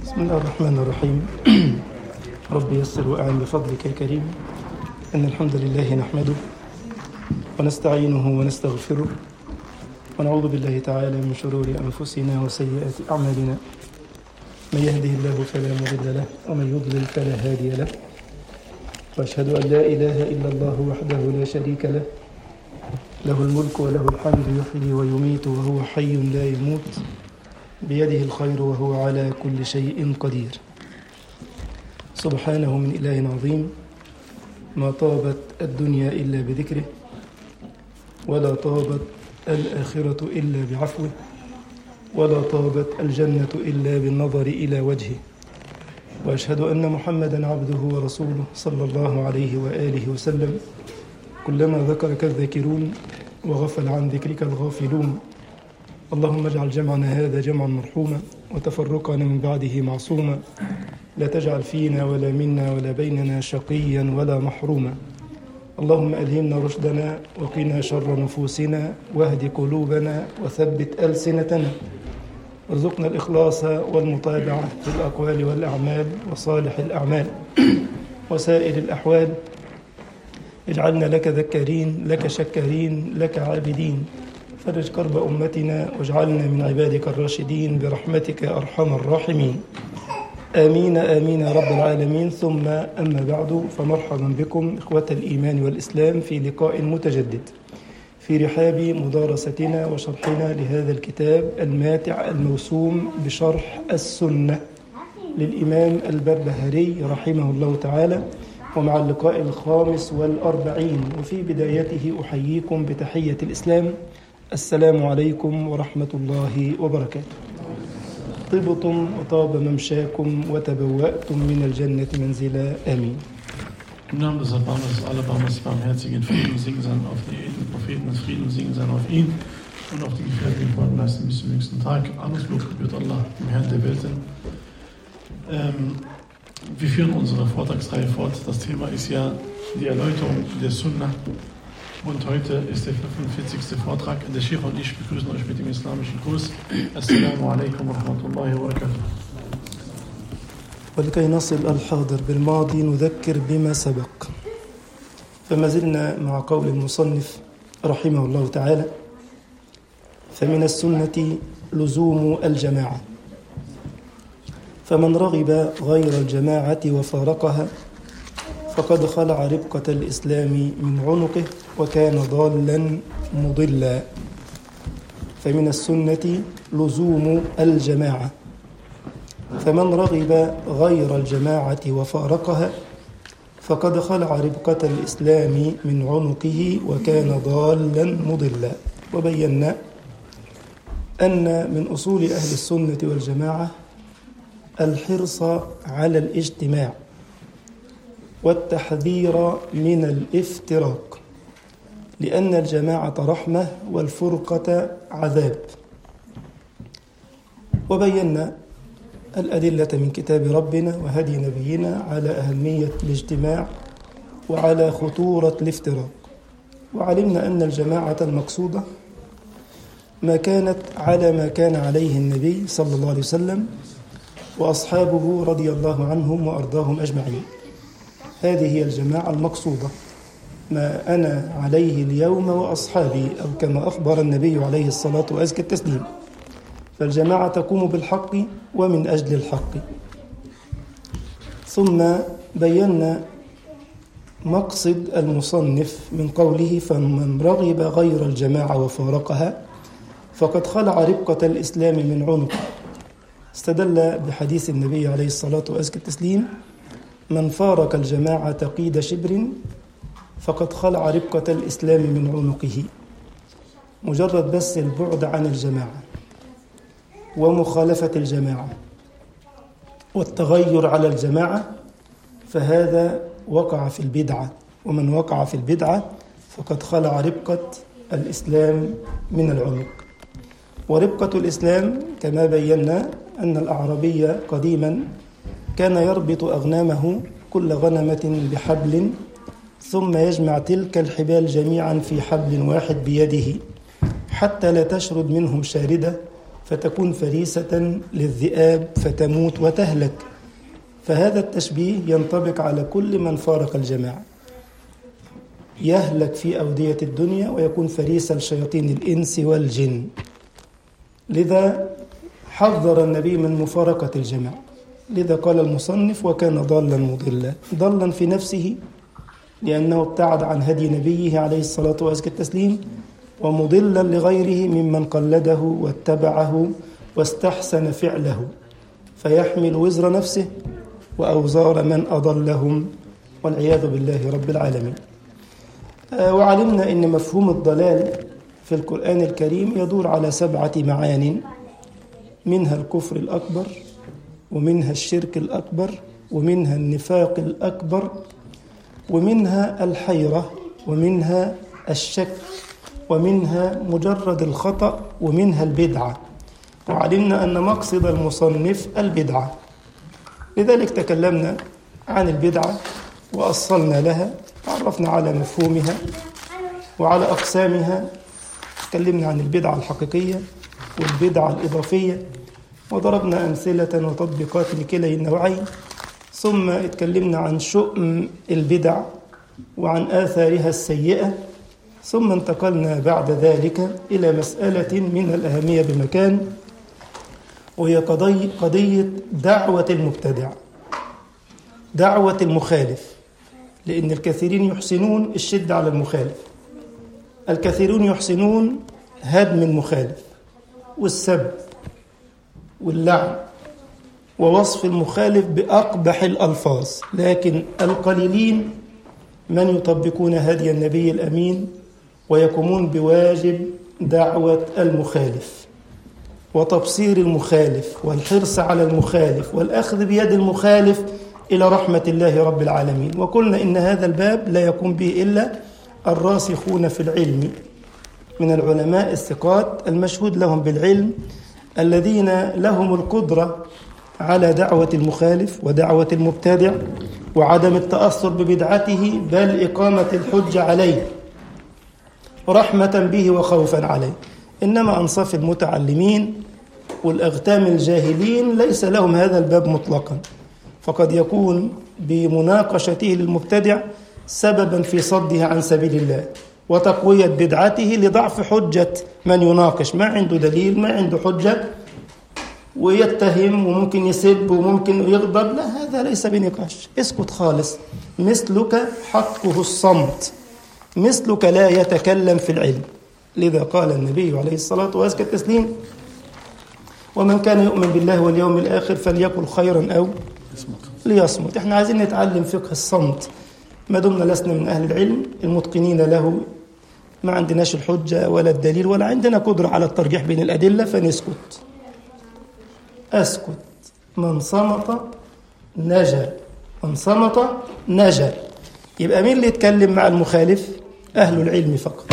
بسم الله الرحمن الرحيم رب يسر وأعن بفضلك يا كريم إن الحمد لله نحمده ونستعينه ونستغفره ونعوذ بالله تعالى من شرور أنفسنا وسيئات أعمالنا من يهده الله فلا مضل له ومن يضلل فلا هادي له وأشهد أن لا إله إلا الله وحده لا شريك له له الملك وله الحمد يحيي ويميت وهو حي لا يموت بيده الخير وهو على كل شيء قدير سبحانه من إله عظيم ما طابت الدنيا إلا بذكره ولا طابت الآخرة إلا بعفوه ولا طابت الجنة إلا بالنظر إلى وجهه وأشهد أن محمدا عبده ورسوله صلى الله عليه وآله وسلم كلما ذكرك الذاكرون وغفل عن ذكرك الغافلون اللهم اجعل جمعنا هذا جمعا مرحوما وتفرقنا من بعده معصوما لا تجعل فينا ولا منا ولا بيننا شقيا ولا محروما اللهم ألهمنا رشدنا وقنا شر نفوسنا واهد قلوبنا وثبت ألسنتنا وارزقنا الإخلاص والمتابعة في الأقوال والأعمال وصالح الأعمال وسائر الأحوال اجعلنا لك ذكارين لك شكارين لك عابدين فرج كرب أمتنا واجعلنا من عبادك الراشدين برحمتك يا أرحم الراحمين آمين آمين يا رب العالمين ثم أما بعد فمرحبا بكم إخوة الإيمان والإسلام في لقاء متجدد في رحاب مدارستنا وشرحنا لهذا الكتاب الماتع الموسوم بشرح السنة للإمام البربهاري رحمه الله تعالى ومع اللقاء الخامس والأربعين وفي بدايته أحييكم بتحية الإسلام السلام عليكم ورحمة الله وبركاته طبتم وطاب ممشاكم وتبوأتم من الجنة منزلا آمين Im Namen des Erbarmers, des Allerbarmers, barmherzigen Frieden, singen sein auf die edlen Propheten des Friedens, singen sein auf ihn und auf die Gefährten, die Folgen leisten bis zum jüngsten Tag. Alles Lob gebührt Allah, dem Herrn der Welten. Ähm, wir führen unsere Vortragsreihe fort. Das Thema ist ja die Erläuterung der Sunna. Und heute ist der 45. Vortrag. Der Sheikh und ich begrüßen euch mit dem islamischen Kurs. Assalamu alaikum wa rahmatullahi wa barakatuh. ولكي نصل الحاضر بالماضي نذكر بما سبق فما زلنا مع قول المصنف رحمه الله تعالى فمن السنة لزوم الجماعة فمن رغب غير الجماعة وفارقها فقد خلع ربقة الإسلام من عنقه وكان ضالا مضلا فمن السنة لزوم الجماعة فمن رغب غير الجماعة وفارقها فقد خلع ربقة الإسلام من عنقه وكان ضالا مضلا وبينا أن من أصول أهل السنة والجماعة الحرص على الاجتماع والتحذير من الافتراق لأن الجماعة رحمة والفرقة عذاب وبينا الأدلة من كتاب ربنا وهدي نبينا على أهمية الاجتماع وعلى خطورة الافتراق وعلمنا أن الجماعة المقصودة ما كانت على ما كان عليه النبي صلى الله عليه وسلم وأصحابه رضي الله عنهم وأرضاهم أجمعين هذه هي الجماعة المقصودة ما أنا عليه اليوم وأصحابي أو كما أخبر النبي عليه الصلاة وأزكى التسليم فالجماعة تقوم بالحق ومن أجل الحق ثم بينا مقصد المصنف من قوله فمن رغب غير الجماعة وفارقها فقد خلع ربقة الإسلام من عنقه استدل بحديث النبي عليه الصلاة وأزكى التسليم من فارق الجماعة قيد شبر فقد خلع ربقة الإسلام من عنقه مجرد بس البعد عن الجماعة ومخالفة الجماعة والتغير على الجماعة فهذا وقع في البدعة ومن وقع في البدعة فقد خلع ربقة الإسلام من العنق وربقة الإسلام كما بينا أن الأعرابي قديما كان يربط أغنامه كل غنمة بحبل ثم يجمع تلك الحبال جميعا في حبل واحد بيده حتى لا تشرد منهم شاردة فتكون فريسة للذئاب فتموت وتهلك فهذا التشبيه ينطبق على كل من فارق الجماعة يهلك في أودية الدنيا ويكون فريسة لشياطين الإنس والجن لذا حذر النبي من مفارقة الجماعة لذا قال المصنف وكان ضالا مضلا ضلا في نفسه لأنه ابتعد عن هدي نبيه عليه الصلاة وأزكى التسليم ومضلا لغيره ممن قلده واتبعه واستحسن فعله فيحمل وزر نفسه وأوزار من أضلهم والعياذ بالله رب العالمين آه وعلمنا أن مفهوم الضلال في القرآن الكريم يدور على سبعة معان منها الكفر الأكبر ومنها الشرك الأكبر ومنها النفاق الأكبر ومنها الحيرة ومنها الشك ومنها مجرد الخطأ ومنها البدعة وعلمنا أن مقصد المصنف البدعة لذلك تكلمنا عن البدعة وأصلنا لها تعرفنا على مفهومها وعلى أقسامها تكلمنا عن البدعة الحقيقية والبدعة الإضافية وضربنا أمثلة وتطبيقات لكلا النوعين ثم اتكلمنا عن شؤم البدع وعن آثارها السيئة ثم انتقلنا بعد ذلك إلى مسألة من الأهمية بمكان وهي قضية, قضية دعوة المبتدع دعوة المخالف لأن الكثيرين يحسنون الشدة على المخالف الكثيرون يحسنون هدم المخالف والسب واللعن ووصف المخالف بأقبح الألفاظ لكن القليلين من يطبقون هدي النبي الأمين ويقومون بواجب دعوة المخالف وتبصير المخالف والحرص على المخالف والأخذ بيد المخالف إلى رحمة الله رب العالمين وقلنا إن هذا الباب لا يقوم به إلا الراسخون في العلم من العلماء الثقات المشهود لهم بالعلم الذين لهم القدرة على دعوة المخالف ودعوة المبتدع وعدم التأثر ببدعته بل إقامة الحجة عليه رحمة به وخوفا عليه إنما أنصاف المتعلمين والأغتام الجاهلين ليس لهم هذا الباب مطلقا فقد يكون بمناقشته للمبتدع سببا في صده عن سبيل الله وتقوية بدعته لضعف حجة من يناقش ما عنده دليل ما عنده حجة ويتهم وممكن يسب وممكن يغضب لا هذا ليس بنقاش اسكت خالص مثلك حقه الصمت مثلك لا يتكلم في العلم لذا قال النبي عليه الصلاة وأزكى التسليم ومن كان يؤمن بالله واليوم الآخر فليقل خيرا أو ليصمت احنا عايزين نتعلم فقه الصمت ما دمنا لسنا من أهل العلم المتقنين له ما عندناش الحجة ولا الدليل ولا عندنا قدرة على الترجيح بين الأدلة فنسكت أسكت من صمت نجا من صمت نجا يبقى مين اللي يتكلم مع المخالف أهل العلم فقط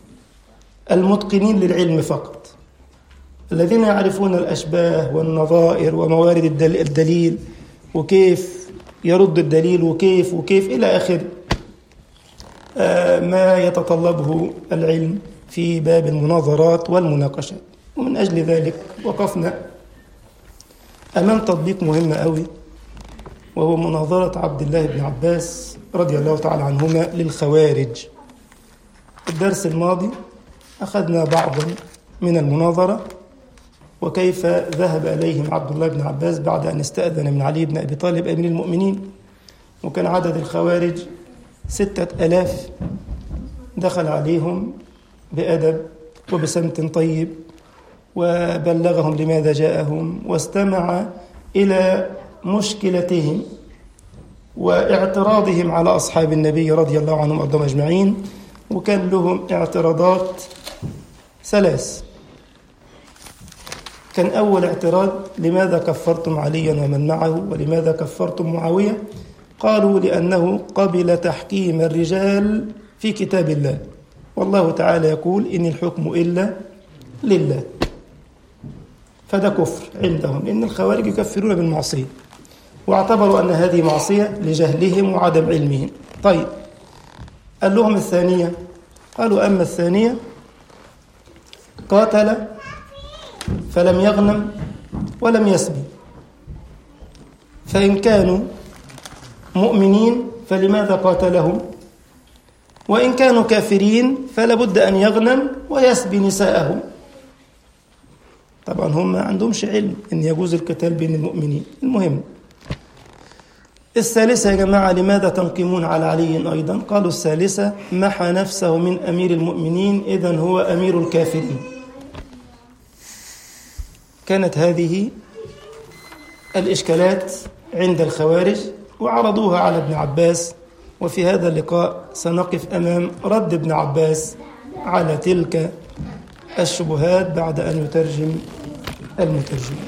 المتقنين للعلم فقط الذين يعرفون الأشباه والنظائر وموارد الدليل وكيف يرد الدليل وكيف وكيف إلى آخر ما يتطلبه العلم في باب المناظرات والمناقشات ومن أجل ذلك وقفنا أمام تطبيق مهم قوي وهو مناظرة عبد الله بن عباس رضي الله تعالى عنهما للخوارج الدرس الماضي أخذنا بعضا من المناظرة وكيف ذهب إليهم عبد الله بن عباس بعد أن استأذن من علي بن أبي طالب أمير المؤمنين وكان عدد الخوارج ستة ألاف دخل عليهم بأدب وبسمت طيب وبلغهم لماذا جاءهم واستمع إلى مشكلتهم واعتراضهم على أصحاب النبي رضي الله عنهم وأرضهم أجمعين وكان لهم اعتراضات ثلاث كان أول اعتراض لماذا كفرتم عليا ومن معه ولماذا كفرتم معاوية قالوا لأنه قبل تحكيم الرجال في كتاب الله والله تعالى يقول إن الحكم إلا لله فده كفر عندهم إن الخوارج يكفرون بالمعصية واعتبروا أن هذه معصية لجهلهم وعدم علمهم طيب قال لهم الثانية قالوا أما الثانية قاتل فلم يغنم ولم يسبي فإن كانوا مؤمنين فلماذا قاتلهم وإن كانوا كافرين فلا بد أن يغنم ويسبي نساءهم طبعا هم ما عندهمش علم أن يجوز القتال بين المؤمنين المهم الثالثة يا جماعة لماذا تنقمون على علي أيضا قالوا الثالثة محى نفسه من أمير المؤمنين إذا هو أمير الكافرين كانت هذه الإشكالات عند الخوارج وعرضوها على ابن عباس وفي هذا اللقاء سنقف أمام رد ابن عباس على تلك الشبهات بعد أن يترجم المترجم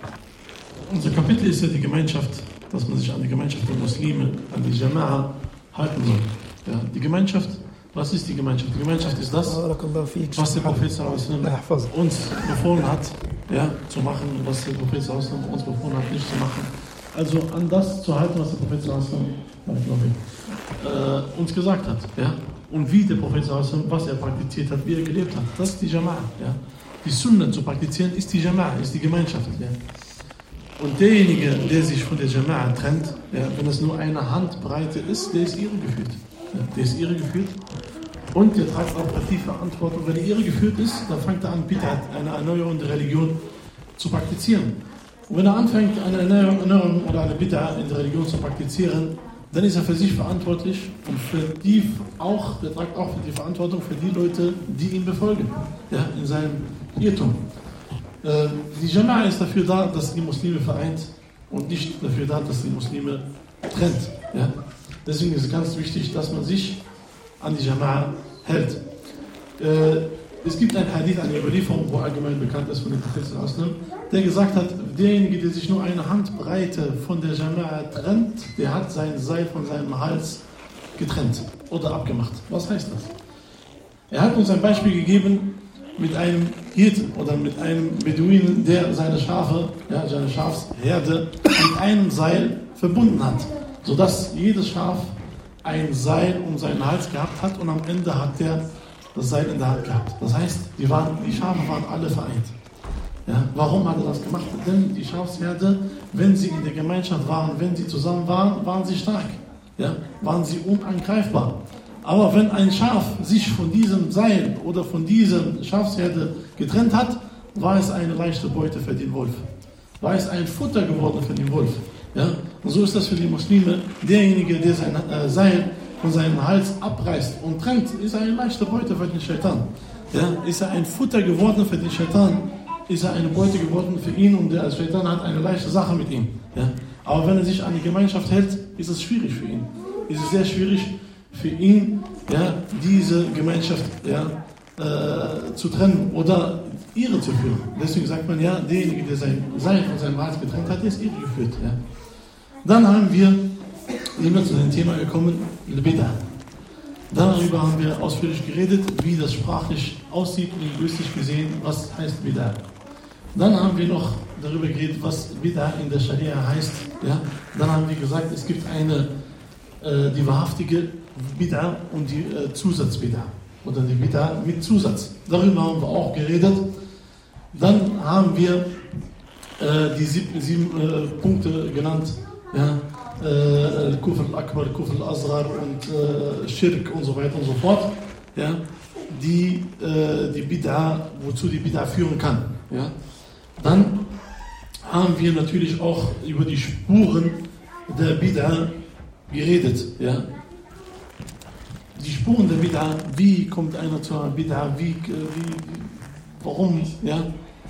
Unser Kapitel ist ja die Gemeinschaft, dass man sich an die Gemeinschaft der Muslime, an die Jama'a halten soll. Ja, die Gemeinschaft, was ist die Gemeinschaft? Die Gemeinschaft ist das, بارك الله فيك was der Prophet sallallahu alaihi الله wasallam يحفظك uns befohlen hat, ja, zu machen, was der Prophet sallallahu alaihi wasallam uns befohlen hat, nicht zu machen. Also an das zu halten, was der Prophet sallallahu alaihi wasallam äh, uns gesagt hat, ja. Und wie der Prophet sallallahu alaihi wasallam, was er praktiziert hat, wie er gelebt hat. Das ist die Jama'a, ja. Die Sunna zu praktizieren ist die Jama'a, ist die Gemeinschaft, ja. Und derjenige, der sich von der Jama'a trennt, ja, wenn es nur eine Handbreite ist, der ist irregeführt. Ja, der ist irregeführt. Und der trägt auch die Verantwortung. Wenn er irregeführt ist, dann fängt er an, Bid'at, eine Erneuerung der Religion zu praktizieren. Und wenn er anfängt, eine Erneuerung Erneuerung oder eine Bid'at in der Religion zu praktizieren, dann ist er für sich verantwortlich und für die auch, der trägt auch für die Verantwortung für die Leute, die ihn befolgen, ja, in seinem Irrtum. Äh, Die Jama'a ist dafür da, dass die Muslime vereint und nicht dafür da, dass die Muslime trennt. Ja? Deswegen ist es ganz wichtig, dass man sich an die Jama'a hält. Äh, Es gibt ein Hadith, eine Überlieferung, wo allgemein bekannt ist von dem Propheten Aslam, der gesagt hat, derjenige, der sich nur eine Handbreite von der Jama'a trennt, der hat sein Seil von seinem Hals getrennt oder abgemacht. Was heißt das? Er hat uns ein Beispiel gegeben mit einem Hirten oder mit einem Beduinen, der seine Schafe, ja, seine Schafsherde mit einem Seil verbunden hat, sodass jedes Schaf ein Seil um seinen Hals gehabt hat und am Ende hat er das Seil in der Hand gehabt. Das heißt, die, waren, die Schafe waren alle vereint. Ja, warum hat er das gemacht? Denn die Schafsherde, wenn sie in der Gemeinschaft waren, wenn sie zusammen waren, waren sie stark. Ja, waren sie unangreifbar. Aber wenn ein Schaf sich von diesem Seil oder von diesem Schafsherde getrennt hat, war es eine leichte Beute für den Wolf. War es ein Futter geworden für den Wolf. Ja? Und so ist das für die Muslime. Derjenige, der sein äh, Seil von seinem Hals abreißt und trennt, ist eine leichte Beute für den Shaitan. Ja? Ist er ein Futter geworden für den Shaitan, ist er eine Beute geworden für ihn und der Shaitan hat eine leichte Sache mit ihm. Ja? Aber wenn er sich an die Gemeinschaft hält, ist es schwierig für ihn. Ist es sehr schwierig für ihn, ja, diese Gemeinschaft ja, äh, zu trennen oder ihre zu führen. Deswegen sagt man ja, derjenige, der sein Sein von seinem Hals getrennt hat, der ist ihre geführt. Ja. Dann haben wir, sind wir zu dem Thema gekommen, Bid'ah. Darüber haben wir ausführlich geredet, wie das sprachlich aussieht, linguistisch gesehen, was heißt Bid'ah. Dann haben wir noch darüber geredet, was Bid'ah in der Scharia heißt. Ja. Dann haben wir gesagt, es gibt eine, äh, die wahrhaftige Bid'ah und die äh, Zusatz-Bid'ah. Oder die Bid'ah mit Zusatz. Darüber haben wir auch geredet. Dann haben wir äh, die sieben, sieben äh, Punkte genannt. Ja? Äh, Kufr al-Akbar, Kufr al-Azrar und äh, Schirk und so weiter und so fort. Ja? Die, äh, die Bid'ah, wozu die Bid'ah führen kann. Ja? Dann haben wir natürlich auch über die Spuren der Bid'ah geredet. Ja? die Spuren der Bid'a, wie kommt einer zu einer Bid'a, wie, wie, warum, ja.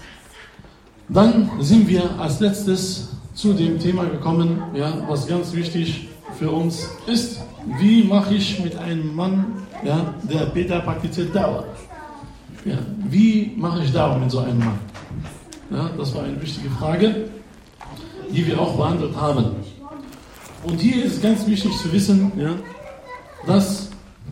Dann sind wir als letztes zu dem Thema gekommen, ja, was ganz wichtig für uns ist. Wie mache ich mit einem Mann, ja, der Bid'a praktiziert Dauer? Ja, wie mache ich Dauer mit so einem Mann? Ja, das war eine wichtige Frage, die wir auch behandelt haben. Und hier ist ganz wichtig zu wissen, ja, dass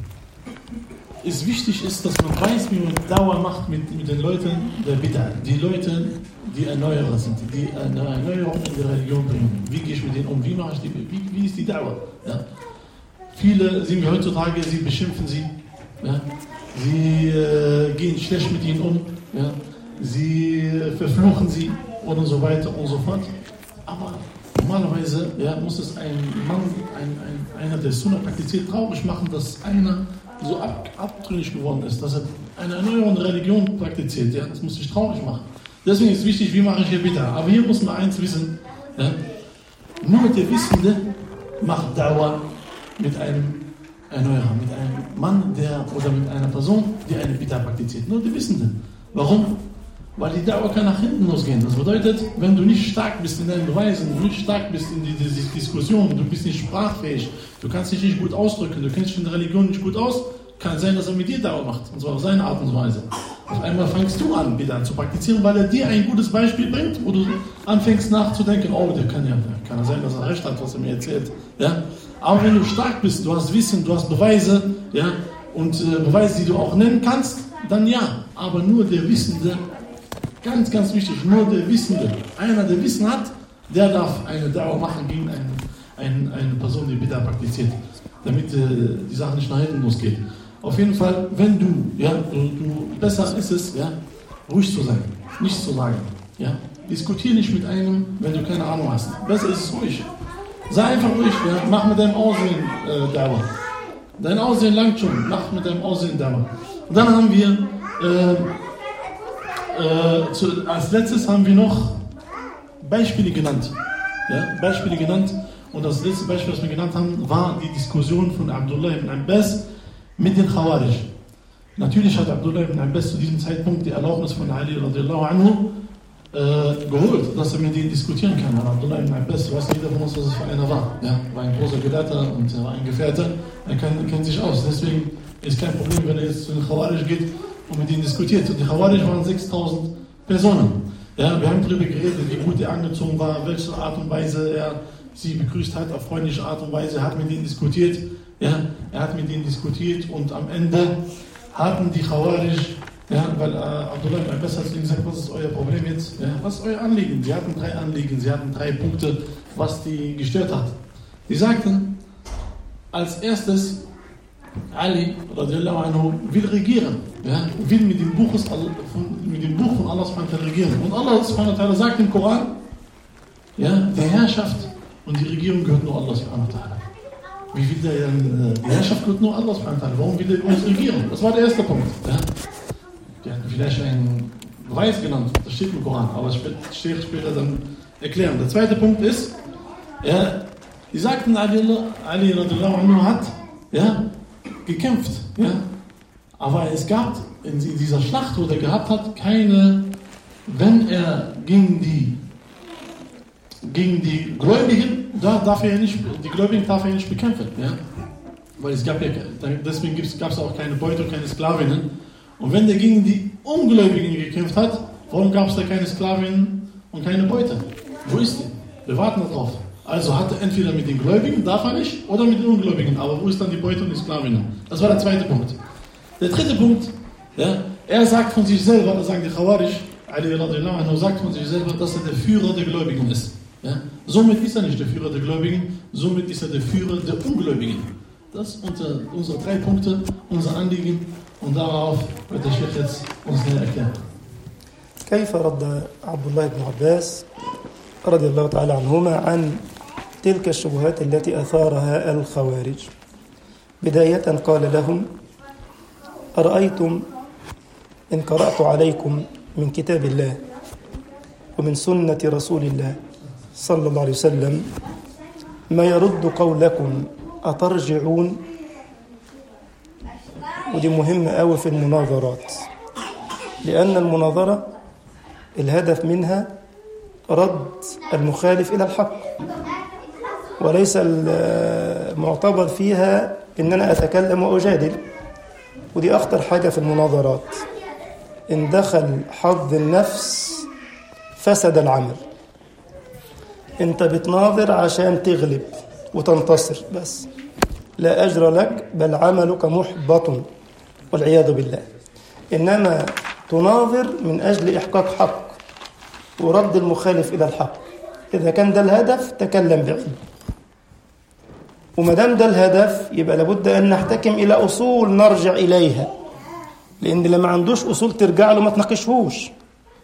es wichtig ist, dass man weiß, wie man Dauer macht mit, mit den Leuten der Bid'ah. Die Leute, die Erneuerer sind, die eine Erneuerung in der Religion bringen. Wie gehe ich mit denen um? Wie mache ich die, wie, wie ist die Dauer? Ja? Viele sind wir heutzutage, sie beschimpfen sie. Ja? Sie äh, gehen schlecht mit ihnen um. Ja? sie verfluchen sie und so weiter und so fort. Aber normalerweise ja, muss es ein Mann, ein, ein, einer, der Sunna praktiziert, traurig machen, dass einer so ab, abtrünnig geworden ist, dass er eine erneuernde Religion praktiziert. Ja? Das muss sich traurig machen. Deswegen ist wichtig, wie mache ich hier bitte. Aber hier muss man eins wissen: ja? Nur der Wissende macht Dauer mit einem Erneuerer, mit einem Mann der, oder mit einer Person, die eine Bitter praktiziert. Nur der Wissende. Warum? Weil die Dauer kann nach hinten losgehen. Das bedeutet, wenn du nicht stark bist in deinen Beweisen, du nicht stark bist in die, die Diskussion, du bist nicht sprachfähig, du kannst dich nicht gut ausdrücken, du kennst dich in der Religion nicht gut aus, kann sein, dass er mit dir Dauer macht. Und zwar auf seine Art und Weise. Auf einmal fängst du an, wieder zu praktizieren, weil er dir ein gutes Beispiel bringt, wo du anfängst nachzudenken, oh, der kann ja, kann ja sein, dass er recht hat, was er mir erzählt. Ja? Aber wenn du stark bist, du hast Wissen, du hast Beweise, ja, und äh, Beweise, die du auch nennen kannst, dann ja. Aber nur der Wissende, ganz, ganz wichtig, nur der Wissende, einer, der Wissen hat, der darf eine Dauer machen gegen einen, einen, eine Person, die Bitter praktiziert, damit äh, die Sache nicht nach hinten losgeht. Auf jeden Fall, wenn du, ja, du, du, besser ist es, ja, ruhig zu sein, nichts zu sagen. Ja. Diskutier nicht mit einem, wenn du keine Ahnung hast. Besser ist es ruhig. Sei einfach ruhig, ja. mach mit deinem Aussehen äh, Dauer. Dein Aussehen langt schon, mach mit deinem Aussehen Dauer. Und dann haben wir, äh, äh, zu, als letztes haben wir noch Beispiele genannt. Ja, Beispiele genannt. Und das letzte Beispiel, was wir genannt haben, war die Diskussion von Abdullah ibn Abbas mit den Khawarij. Natürlich hat Abdullah ibn Abbas zu diesem Zeitpunkt die Erlaubnis von Ali radiallahu anhu äh, geholt, dass er mit denen diskutieren kann. Und Abdullah ibn Abbas weiß jeder von uns, was es für einer war. Ja, war ein großer Gelehrter und er war ein Gefährte. Er kann, kennt sich aus. Deswegen ist kein Problem, wenn er jetzt zu den Khawarij geht und mit ihnen diskutiert. Und die Khawarij waren 6000 Personen. Ja, wir haben darüber geredet, wie gut er angezogen war, welche Art und Weise er sie begrüßt hat, auf freundliche Art und Weise, er hat mit ihnen diskutiert. Ja, er hat mit ihnen diskutiert und am Ende hatten die Khawarij, ja, weil äh, Abdullah ibn Abbas hat gesagt, was ist euer Problem jetzt? Ja, was ist euer Anliegen? Sie hatten drei Anliegen, sie hatten drei Punkte, was die gestört hat. Die sagten, als erstes, Ali anhu, will regieren, ja, will mit dem, Buch von, mit dem Buch von Allah regieren. Und Allah sagt im Koran, ja, die Herrschaft und die Regierung gehört nur Allah subhanahu wa ta'ala. Wie will der denn, die Herrschaft gehört nur Allah subhanahu wa ta'ala. Warum will er uns regieren? Das war der erste Punkt. Ja? Die hatten vielleicht einen Beweis genannt, das steht im Koran, aber das steht später dann erklären. Der zweite Punkt ist, ja, die sagten, Ali, Ali anhu hat ja, gekämpft. Ja? Aber es gab in dieser Schlacht, wo er gehabt hat, keine, wenn er gegen die gegen die Gläubigen, da darf er nicht, die Gläubigen darf er nicht bekämpfen. Ja? Weil es gab ja, deswegen gab es auch keine Beute und keine Sklavinnen. Und wenn der gegen die Ungläubigen gekämpft hat, warum gab es da keine Sklavinnen und keine Beute? Wo ist die? Wir warten darauf. Also hat er entweder mit den Gläubigen, darf er nicht, oder mit den Ungläubigen. Aber wo ist dann die Beute und die Sklavinnen? Das war der zweite Punkt. Der dritte Punkt, ja, er sagt von sich selber, das sagen die Khawarij, Ali sagt von sich selber, dass er der Führer der Gläubigen ist. Ja? Somit ist er nicht der Führer der Gläubigen, somit ist er der Führer der Ungläubigen. Das sind unsere, unsere drei Punkte, unser Anliegen und darauf wird der Chef jetzt uns näher erklären. كيف رد عبد الله بن عباس رضي الله تعالى عنهما عن تلك الشبهات التي أثارها الخوارج بداية قال لهم أرأيتم إن قرأت عليكم من كتاب الله ومن سنة رسول الله صلى الله عليه وسلم ما يرد قولكم أترجعون ودي مهمة قوي في المناظرات لأن المناظرة الهدف منها رد المخالف إلى الحق وليس المعتبر فيها إن أنا أتكلم وأجادل ودي أخطر حاجة في المناظرات إن دخل حظ النفس فسد العمل انت بتناظر عشان تغلب وتنتصر بس لا أجر لك بل عملك محبط والعياذ بالله إنما تناظر من أجل إحقاق حق ورد المخالف إلى الحق إذا كان ده الهدف تكلم بعلم وما دام ده الهدف يبقى لابد أن نحتكم إلى أصول نرجع إليها لأن اللي ما عندوش أصول ترجع له ما تناقشهوش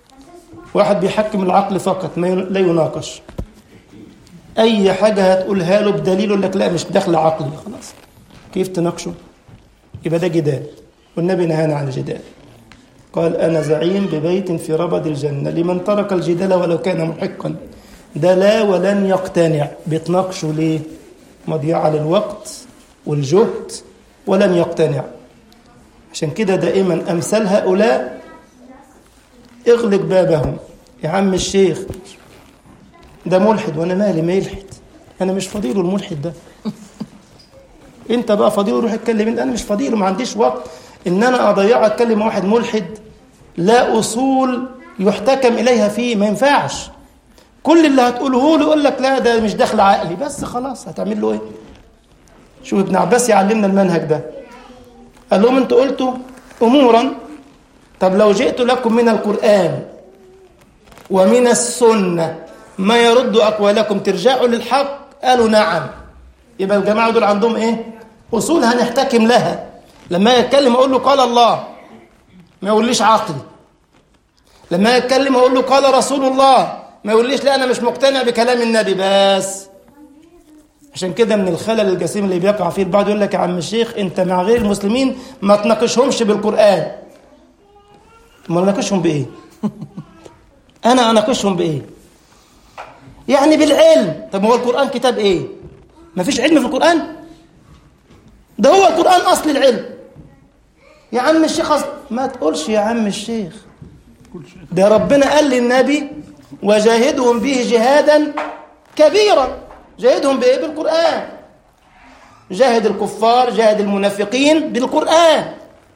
واحد بيحكم العقل فقط ما لا يناقش اي حاجه هتقولها له بدليل يقول لك لا مش داخل عقلي خلاص كيف تناقشه يبقى ده جدال والنبي نهانا عن الجدال قال انا زعيم ببيت في ربد الجنه لمن ترك الجدال ولو كان محقا ده لا ولن يقتنع بيتناقشوا ليه مضيعه للوقت والجهد ولن يقتنع عشان كده دائما امثال هؤلاء اغلق بابهم يا عم الشيخ ده ملحد وانا مالي ما يلحد انا مش فضيله الملحد ده انت بقى فضيله روح اتكلم انت انا مش فضيله ما عنديش وقت ان انا اضيعه اتكلم مع واحد ملحد لا اصول يحتكم اليها فيه ما ينفعش كل اللي هتقوله له يقول لك لا ده مش داخل عقلي بس خلاص هتعمل له ايه شوف ابن عباس يعلمنا المنهج ده قال لهم انتوا قلتوا امورا طب لو جئت لكم من القران ومن السنه ما يرد اقوالكم ترجعوا للحق قالوا نعم يبقى الجماعه دول عندهم ايه اصول هنحتكم لها لما يتكلم اقول له قال الله ما يقوليش عقلي لما يتكلم اقول له قال رسول الله ما يقوليش لا انا مش مقتنع بكلام النبي بس عشان كده من الخلل الجسيم اللي بيقع فيه البعض يقول لك يا عم الشيخ انت مع غير المسلمين ما تناقشهمش بالقران ما نناقشهم بايه انا اناقشهم بايه يعني بالعلم طب هو القران كتاب ايه ما فيش علم في القران ده هو القران اصل العلم يا عم الشيخ أصل... ما تقولش يا عم الشيخ ده ربنا قال للنبي وجاهدهم به جهادا كبيرا جاهدهم بايه بالقران جاهد الكفار جاهد المنافقين بالقران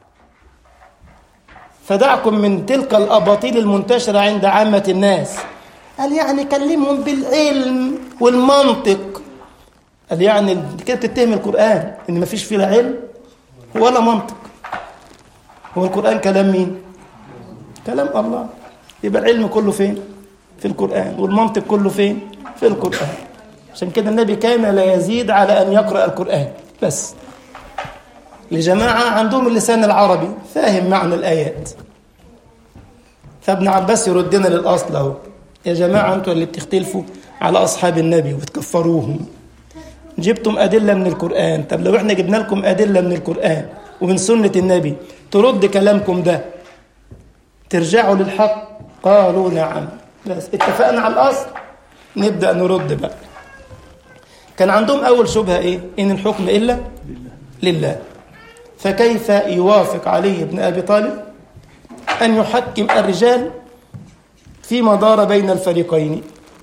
فدعكم من تلك الاباطيل المنتشره عند عامه الناس قال يعني كلمهم بالعلم والمنطق قال يعني كده بتتهم القران ان ما فيش فيه لا علم ولا منطق هو القران كلام مين كلام الله يبقى العلم كله فين في القران والمنطق كله فين في القران عشان كده النبي كان لا يزيد على ان يقرا القران بس لجماعه عندهم اللسان العربي فاهم معنى الايات فابن عباس يردنا للاصل اهو يا جماعه انتوا اللي بتختلفوا على اصحاب النبي وتكفروهم جبتم ادله من القران طب لو احنا جبنا لكم ادله من القران ومن سنه النبي ترد كلامكم ده ترجعوا للحق قالوا نعم بس اتفقنا على الاصل نبدا نرد بقى كان عندهم اول شبهه ايه ان الحكم الا لله فكيف يوافق علي بن ابي طالب ان يحكم الرجال فيما دار بين الفريقين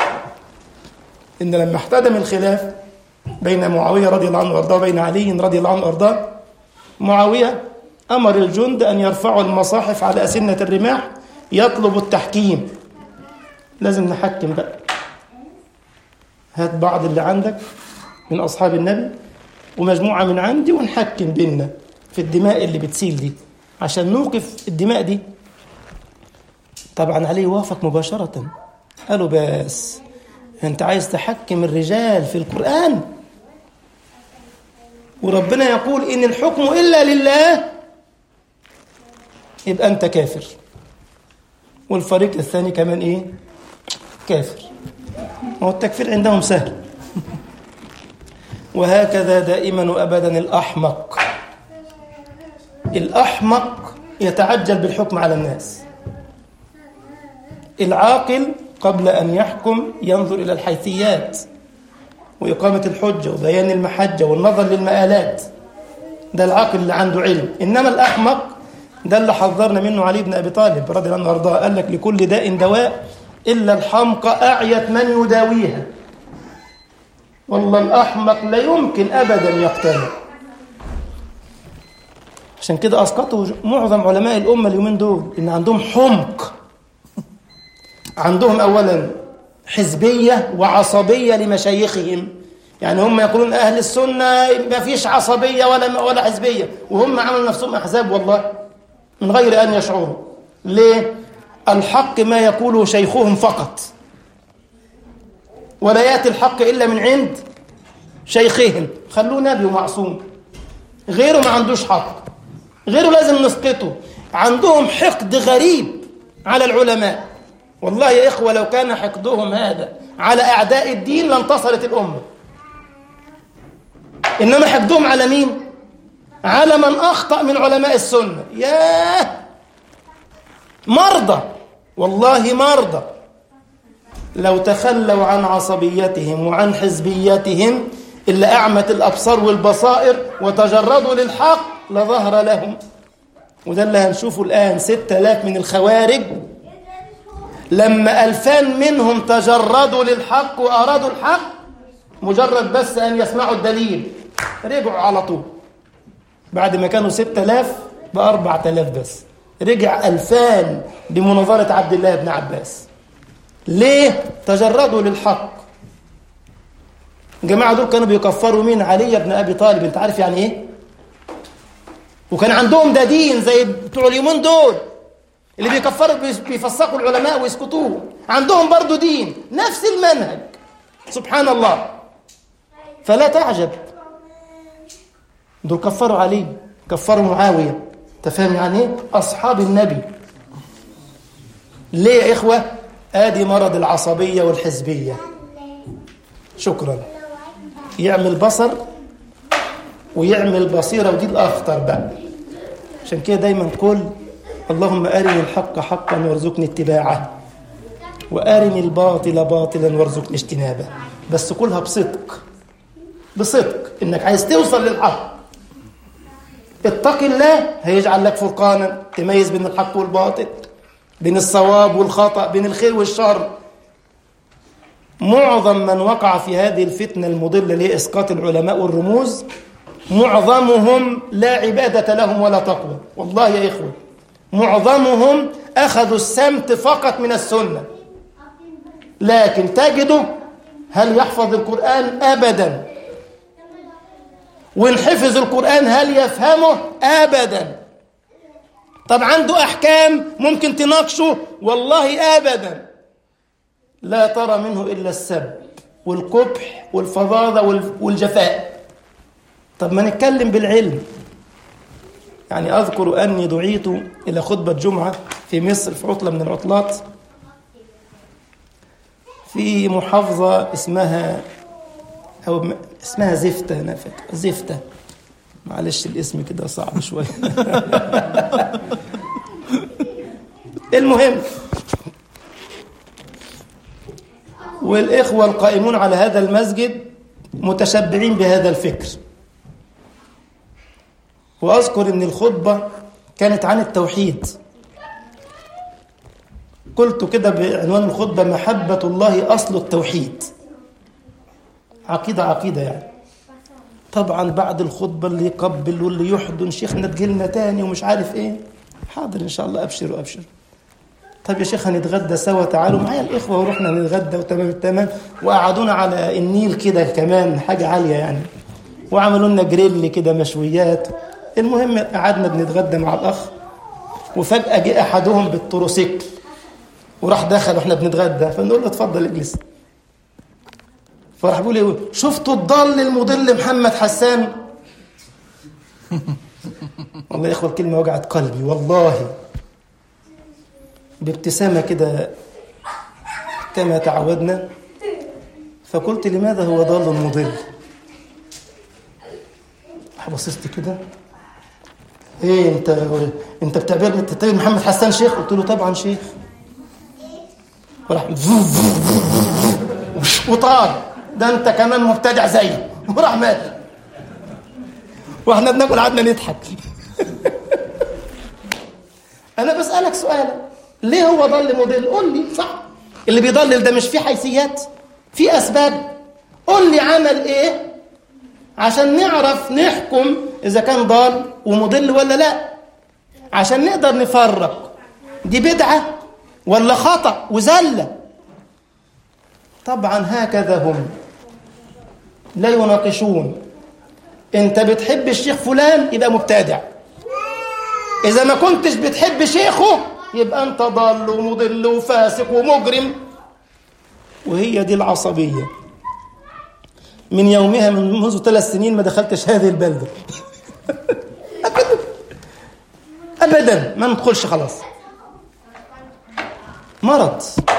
ان لما احتدم الخلاف بين معاويه رضي الله عنه وارضاه وبين علي رضي الله عنه وارضاه معاويه امر الجند ان يرفعوا المصاحف على اسنه الرماح يطلب التحكيم لازم نحكم بقى هات بعض اللي عندك من اصحاب النبي ومجموعه من عندي ونحكم بيننا في الدماء اللي بتسيل دي عشان نوقف الدماء دي طبعا عليه وافق مباشره قالوا بس انت عايز تحكم الرجال في القران وربنا يقول ان الحكم الا لله يبقى انت كافر والفريق الثاني كمان ايه كافر هو التكفير عندهم سهل وهكذا دائما وابدا الاحمق الاحمق يتعجل بالحكم على الناس العاقل قبل ان يحكم ينظر الى الحيثيات واقامه الحجه وبيان المحجه والنظر للمآلات ده العاقل اللي عنده علم انما الاحمق ده اللي حذرنا منه علي بن ابي طالب رضي الله عنه وارضاه قال لك لكل داء دواء الا الحمقى اعيت من يداويها والله الاحمق لا يمكن ابدا يقتنع عشان كده اسقطوا معظم علماء الامه اليومين دول ان عندهم حمق عندهم اولا حزبيه وعصبيه لمشايخهم يعني هم يقولون اهل السنه ما فيش عصبيه ولا ولا حزبيه وهم عملوا نفسهم احزاب والله من غير ان يشعروا ليه الحق ما يقوله شيخهم فقط ولا ياتي الحق الا من عند شيخهم خلوه نبي ومعصوم غيره ما عندوش حق غيره لازم نسقطه عندهم حقد غريب على العلماء والله يا إخوة لو كان حقدهم هذا على أعداء الدين لانتصرت الأمة إنما حقدهم على مين؟ على من أخطأ من علماء السنة ياه مرضى والله مرضى لو تخلوا عن عصبيتهم وعن حزبيتهم إلا أعمت الأبصار والبصائر وتجردوا للحق لظهر لهم وده اللي هنشوفه الآن ستة آلاف من الخوارج لما ألفان منهم تجردوا للحق وأرادوا الحق مجرد بس أن يسمعوا الدليل رجعوا على طول بعد ما كانوا ستة آلاف بأربعة آلاف بس رجع ألفان بمناظرة عبد الله بن عباس ليه؟ تجردوا للحق الجماعة دول كانوا بيكفروا مين؟ علي بن أبي طالب أنت عارف يعني إيه؟ وكان عندهم ده دين زي بتوع اليومين دول اللي بيكفروا بيفسقوا العلماء ويسكتوهم عندهم برضو دين نفس المنهج سبحان الله فلا تعجب دول كفروا علي كفروا معاوية تفهم يعني ايه أصحاب النبي ليه يا إخوة آدي مرض العصبية والحزبية شكرا يعمل بصر ويعمل بصيرة ودي الأخطر بقى عشان كده دايما قل اللهم أرني الحق حقا وارزقني اتباعه وأرني الباطل باطلا وارزقني اجتنابه بس قولها بصدق بصدق إنك عايز توصل للحق اتق الله هيجعل لك فرقانا تميز بين الحق والباطل بين الصواب والخطأ بين الخير والشر معظم من وقع في هذه الفتنة المضلة لإسقاط العلماء والرموز معظمهم لا عبادة لهم ولا تقوى والله يا إخوة معظمهم أخذوا السمت فقط من السنة لكن تجده هل يحفظ القرآن أبدا وإن حفظ القرآن هل يفهمه أبدا طب عنده أحكام ممكن تناقشه والله أبدا لا ترى منه إلا السب والقبح والفظاظة والجفاء طب ما نتكلم بالعلم يعني أذكر أني دعيت إلى خطبة جمعة في مصر في عطلة من العطلات في محافظة اسمها أو اسمها زفتة أنا فاكر زفتة معلش الاسم كده صعب شوية المهم والإخوة القائمون على هذا المسجد متشبعين بهذا الفكر وأذكر أن الخطبة كانت عن التوحيد قلت كده بعنوان الخطبة محبة الله أصل التوحيد عقيدة عقيدة يعني طبعا بعد الخطبة اللي يقبل واللي يحضن شيخنا تجيلنا تاني ومش عارف ايه حاضر ان شاء الله ابشروا ابشروا طب يا شيخ هنتغدى سوا تعالوا معايا الاخوه ورحنا نتغدى وتمام التمام وقعدونا على النيل كده كمان حاجه عاليه يعني وعملوا لنا جريل كده مشويات المهم قعدنا بنتغدى مع الاخ وفجاه جه احدهم بالتروسيكل وراح دخل واحنا بنتغدى فنقول له اتفضل اجلس فراح بيقول ايه شفتوا الضال المضل محمد حسان والله يا اخوه الكلمه وجعت قلبي والله بابتسامه كده كما تعودنا فقلت لماذا هو ضال مضل بصيت كده ايه انت انت بتعتبر بتعتبر محمد حسان شيخ قلت له طبعا شيخ وراح وطار ده انت كمان مبتدع زيي وراح مات واحنا بناكل قعدنا نضحك انا بسالك سؤال ليه هو ضل مضل قول لي صح اللي بيضلل ده مش فيه حيثيات في اسباب قول لي عمل ايه عشان نعرف نحكم اذا كان ضال ومضل ولا لا عشان نقدر نفرق دي بدعه ولا خطا وزله طبعا هكذا هم لا يناقشون انت بتحب الشيخ فلان يبقى مبتدع اذا ما كنتش بتحب شيخه يبقى انت ضال ومضل وفاسق ومجرم وهي دي العصبيه من يومها من منذ ثلاث سنين ما دخلتش هذه البلده ابدا ابدا ما ندخلش خلاص مرض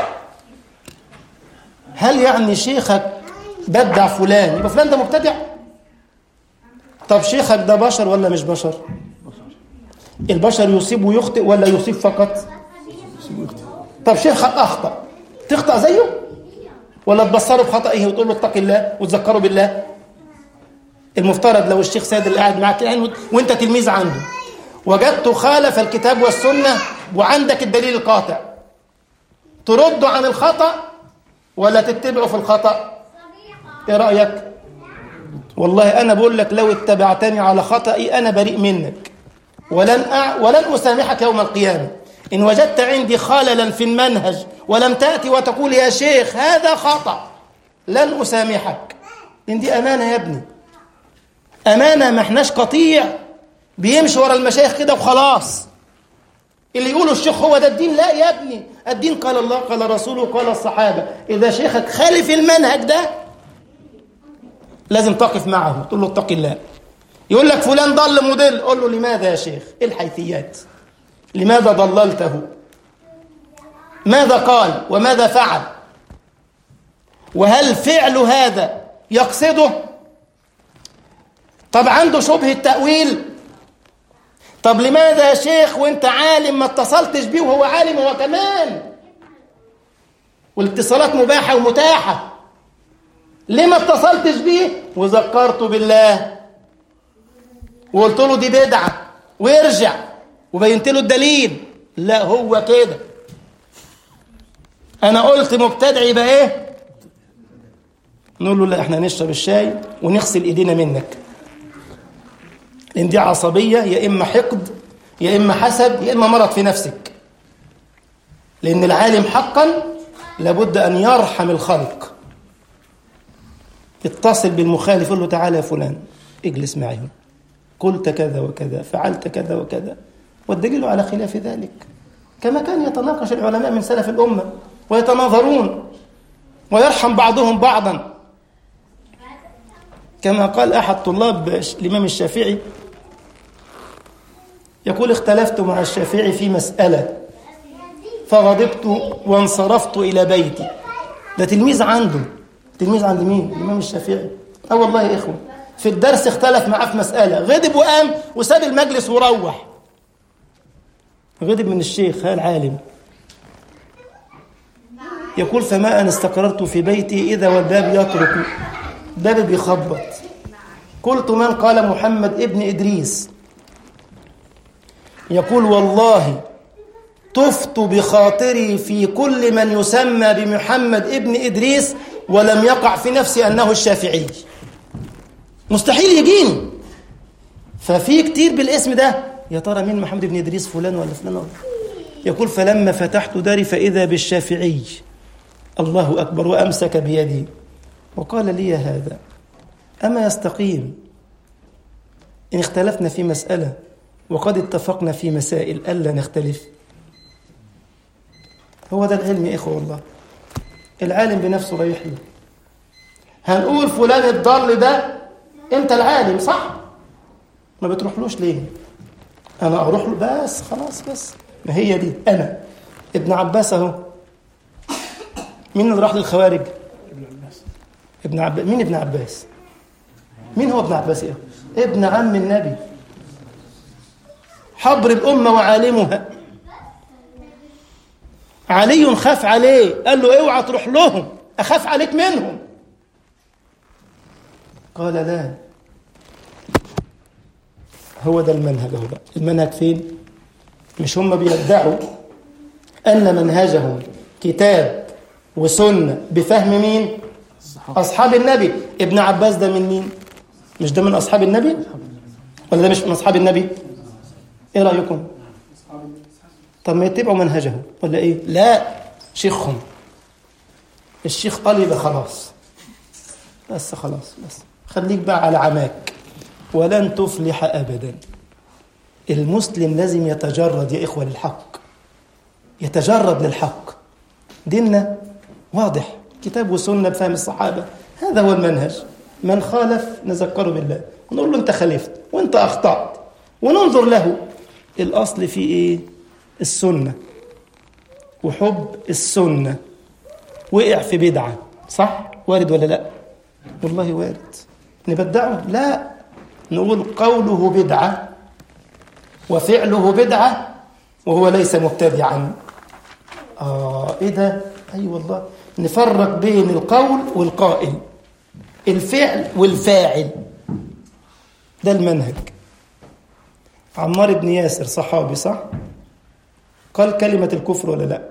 هل يعني شيخك بدع فلان يبقى فلان ده مبتدع طب شيخك ده بشر ولا مش بشر البشر يصيب ويخطئ ولا يصيب فقط طب شيخك اخطا تخطا زيه ولا تبصره بخطئه وتقول له اتق الله وتذكره بالله المفترض لو الشيخ سيد اللي قاعد معاك الان وانت تلميذ عنده وجدته خالف الكتاب والسنه وعندك الدليل القاطع ترده عن الخطا ولا تتبعه في الخطا ايه رايك والله انا بقول لك لو اتبعتني على خطئي انا بريء منك ولن أع... ولن اسامحك يوم القيامه ان وجدت عندي خللا في المنهج ولم تاتي وتقول يا شيخ هذا خطا لن اسامحك ان دي امانه يا ابني امانه ما احناش قطيع بيمشي ورا المشايخ كده وخلاص اللي يقولوا الشيخ هو ده الدين لا يا ابني الدين قال الله قال رسوله قال الصحابه اذا شيخك خالف المنهج ده لازم تقف معه تقول له اتق الله يقول لك فلان ضل مضل قول له لماذا يا شيخ ايه الحيثيات لماذا ضللته ماذا قال وماذا فعل وهل فعل هذا يقصده طب عنده شبه التأويل طب لماذا يا شيخ وانت عالم ما اتصلتش بيه وهو عالم هو كمان والاتصالات مباحة ومتاحة ليه ما اتصلتش بيه وذكرته بالله وقلت له دي بدعة ويرجع وبينت له الدليل لا هو كده انا قلت مبتدع يبقى ايه نقول له لا احنا نشرب الشاي ونغسل ايدينا منك لان دي عصبيه يا اما حقد يا اما حسد يا اما مرض في نفسك لان العالم حقا لابد ان يرحم الخلق اتصل بالمخالف قل له تعالى يا فلان اجلس معي قلت كذا وكذا فعلت كذا وكذا والدليل على خلاف ذلك كما كان يتناقش العلماء من سلف الأمة ويتناظرون ويرحم بعضهم بعضا كما قال أحد طلاب الإمام الشافعي يقول اختلفت مع الشافعي في مسألة فغضبت وانصرفت إلى بيتي ده تلميذ عنده تلميذ عند مين؟ الإمام الشافعي اه والله يا إخوة في الدرس اختلف معاه في مسألة غضب وقام وساب المجلس وروح غضب من الشيخ ها العالم يقول فما أن استقررت في بيتي إذا والباب يطرق باب بيخبط قلت من قال محمد ابن إدريس يقول والله طفت بخاطري في كل من يسمى بمحمد ابن إدريس ولم يقع في نفسي أنه الشافعي مستحيل يجيني ففي كتير بالاسم ده يا ترى مين محمد بن إدريس فلان ولا فلان ولا يقول فلما فتحت داري فإذا بالشافعي الله أكبر وأمسك بيدي وقال لي هذا أما يستقيم إن اختلفنا في مسألة وقد اتفقنا في مسائل ألا نختلف هو ده العلم يا إخوة والله العالم بنفسه رايح له هنقول فلان الضال ده أنت العالم صح ما بتروحلوش ليه أنا أروح له بس خلاص بس ما هي دي أنا ابن عباس أهو مين اللي راح للخوارج ابن عباس مين ابن عباس مين هو ابن عباس ايه ابن عم النبي حبر الأمة وعالمها علي خاف عليه قال له اوعى تروح لهم أخاف عليك منهم قال لا هو ده المنهج اهو بقى المنهج فين مش هم بيدعوا أن منهجهم كتاب وسنة بفهم مين أصحاب النبي ابن عباس ده من مين مش ده من أصحاب النبي ولا ده مش من أصحاب النبي إيه رأيكم طب ما يتبعوا منهجه ولا إيه لا شيخهم الشيخ قال يبقى خلاص بس خلاص بس خليك بقى على عماك ولن تفلح أبدا المسلم لازم يتجرد يا إخوة للحق يتجرد للحق ديننا واضح كتاب وسنة بفهم الصحابة هذا هو المنهج من خالف نذكره بالله ونقول له أنت خالفت وأنت أخطأت وننظر له الأصل في إيه السنة وحب السنة وقع في بدعة صح؟ وارد ولا لا؟ والله وارد نبدعه؟ لا نقول قوله بدعة وفعله بدعة وهو ليس مبتدعا آه إيه ده؟ أي أيوة والله نفرق بين القول والقائل الفعل والفاعل ده المنهج عمار بن ياسر صحابي صح قال كلمة الكفر ولا لا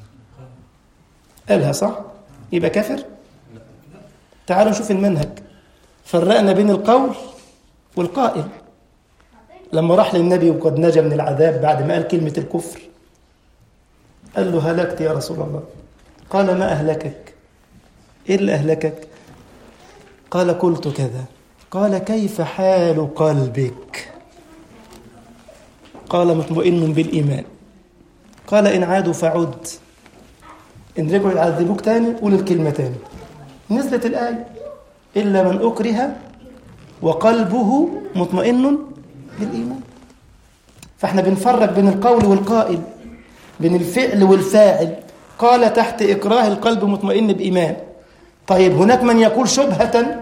قالها صح يبقى كافر تعالوا نشوف المنهج فرقنا بين القول والقائل لما راح للنبي وقد نجا من العذاب بعد ما قال كلمة الكفر قال له هلكت يا رسول الله قال ما أهلكك إيه اللي أهلكك قال قلت كذا قال كيف حال قلبك قال مطمئن بالإيمان قال إن عادوا فعد إن رجعوا يعذبوك تاني قول الكلمة تاني نزلت الآية إلا من أكره وقلبه مطمئن بالإيمان فاحنا بنفرق بين القول والقائل بين الفعل والفاعل قال تحت إكراه القلب مطمئن بإيمان طيب هناك من يقول شبهة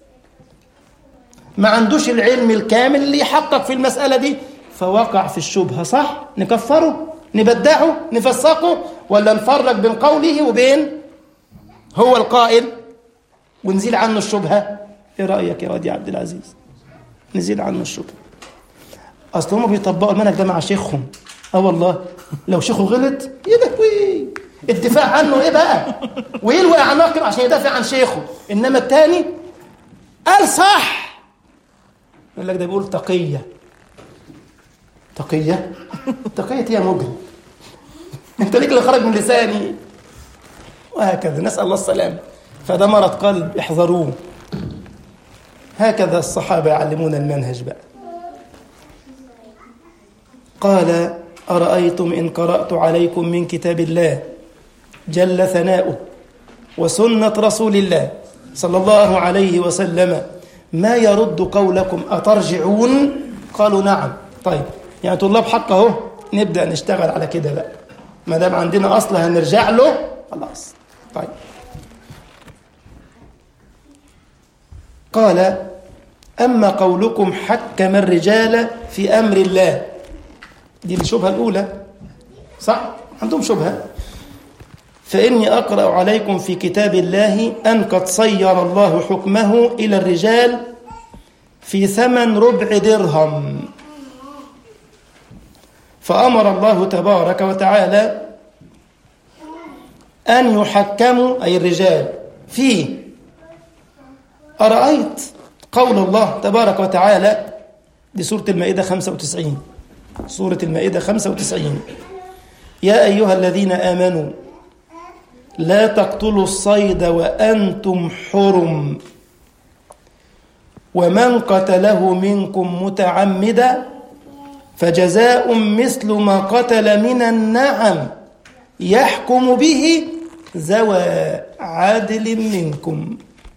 ما عندوش العلم الكامل اللي يحقق في المسألة دي فوقع في الشبهة صح نكفره نبدعه نفسقه ولا نفرق بين قوله وبين هو القائل ونزيل عنه الشبهة ايه رأيك يا وادي عبد العزيز نزيل عنه الشبهة اصل هم بيطبقوا المنهج ده مع شيخهم اه والله لو شيخه غلط يا لهوي الدفاع عنه ايه بقى ويلوي عناقب عشان يدافع عن شيخه انما التاني قال صح يقول لك ده بيقول تقيه تقيه تقيه يا مجرم انت ليك اللي خرج من لساني وهكذا نسال الله السلامه فده مرض قلب احذروه هكذا الصحابه يعلمون المنهج بقى قال أرأيتم إن قرأت عليكم من كتاب الله جل ثناؤه وسنة رسول الله صلى الله عليه وسلم ما يرد قولكم أترجعون قالوا نعم طيب يعني طلاب حق اهو نبدأ نشتغل على كده بقى ما دام عندنا أصل هنرجع له خلاص طيب قال أما قولكم حكم الرجال في أمر الله دي الشبهة الأولى صح؟ عندهم شبهة فإني أقرأ عليكم في كتاب الله أن قد صير الله حكمه إلى الرجال في ثمن ربع درهم فأمر الله تبارك وتعالى أن يحكموا أي الرجال فيه أرأيت قول الله تبارك وتعالى دي سورة المائدة 95 سورة المائدة 95 يا أيها الذين آمنوا لا تقتلوا الصيد وأنتم حرم ومن قتله منكم متعمدا فجزاء مثل ما قتل من النعم يحكم به ذوى عدل منكم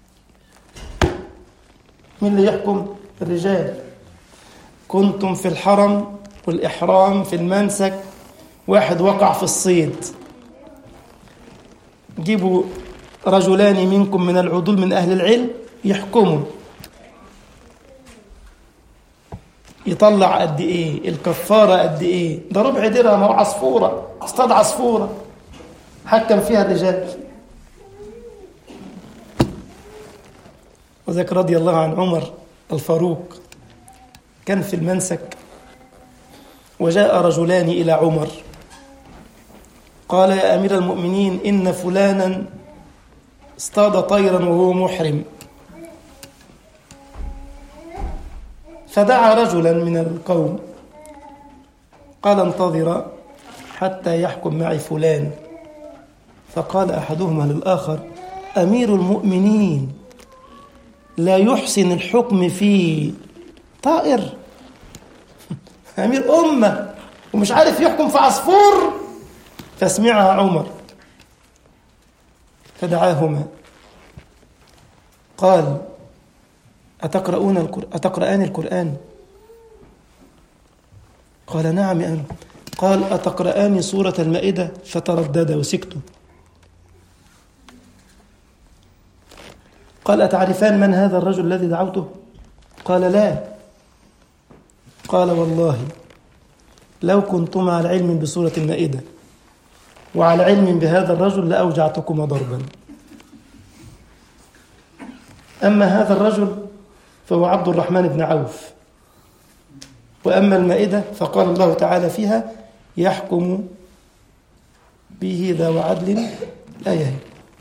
من اللي يحكم الرجال كنتم في الحرم والإحرام في المنسك واحد وقع في الصيد جيبوا رجلان منكم من العدول من أهل العلم يحكموا يطلع قد ايه الكفارة قد ايه ده ربع درهم او عصفورة اصطاد عصفورة حكم فيها الرجال وذاك رضي الله عن عمر الفاروق كان في المنسك وجاء رجلان إلى عمر قال يا أمير المؤمنين إن فلانا اصطاد طيرا وهو محرم فدعا رجلا من القوم قال انتظر حتى يحكم معي فلان فقال أحدهما للآخر أمير المؤمنين لا يحسن الحكم في طائر أمير أمة ومش عارف يحكم في عصفور فسمعها عمر فدعاهما قال أتقرؤون القرآن أتقرآن القرآن قال نعم يا أمير قال أتقرآن سورة المائدة فتردد وسكتوا قال أتعرفان من هذا الرجل الذي دعوته قال لا قال والله لو كنتم على علم بسورة المائدة وعلى علم بهذا الرجل لأوجعتكما ضربا أما هذا الرجل فهو عبد الرحمن بن عوف وأما المائدة فقال الله تعالى فيها يحكم به ذو عدل آية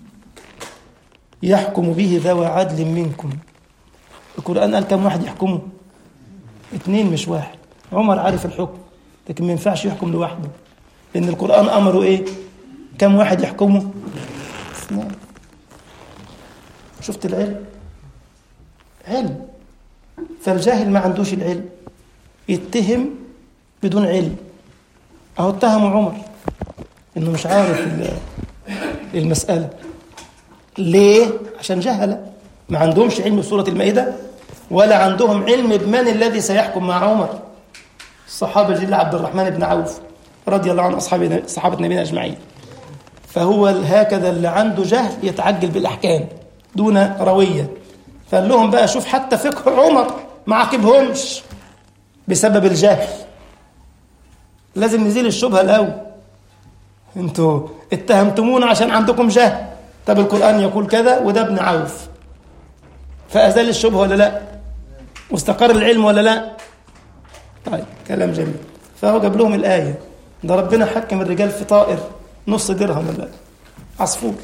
يحكم به ذو عدل منكم القرآن قال كم واحد يحكمه اتنين مش واحد عمر عارف الحكم لكن ما ينفعش يحكم لوحده لأن القرآن أمره إيه كم واحد يحكمه اثنان شفت العلم علم فالجاهل ما عندوش العلم يتهم بدون علم اهو اتهموا عمر انه مش عارف المسألة ليه؟ عشان جهلة ما عندهمش علم بسورة المائدة ولا عندهم علم بمن الذي سيحكم مع عمر الصحابة الجليل عبد الرحمن بن عوف رضي الله عن أصحاب صحابة نبينا أجمعين فهو هكذا اللي عنده جهل يتعجل بالأحكام دون روية فقال لهم بقى شوف حتى فقه عمر ما عاقبهمش بسبب الجهل لازم نزيل الشبهة الأول انتوا اتهمتمونا عشان عندكم جهل طب القرآن يقول كذا وده ابن عوف فأزال الشبهة ولا لا واستقر العلم ولا لا طيب كلام جميل فهو جاب لهم الآية ده ربنا حكم الرجال في طائر نص درهم ولا عصفور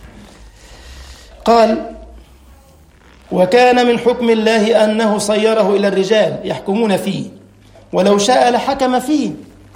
قال وكان من حكم الله أنه صيره إلى الرجال يحكمون فيه ولو شاء لحكم فيه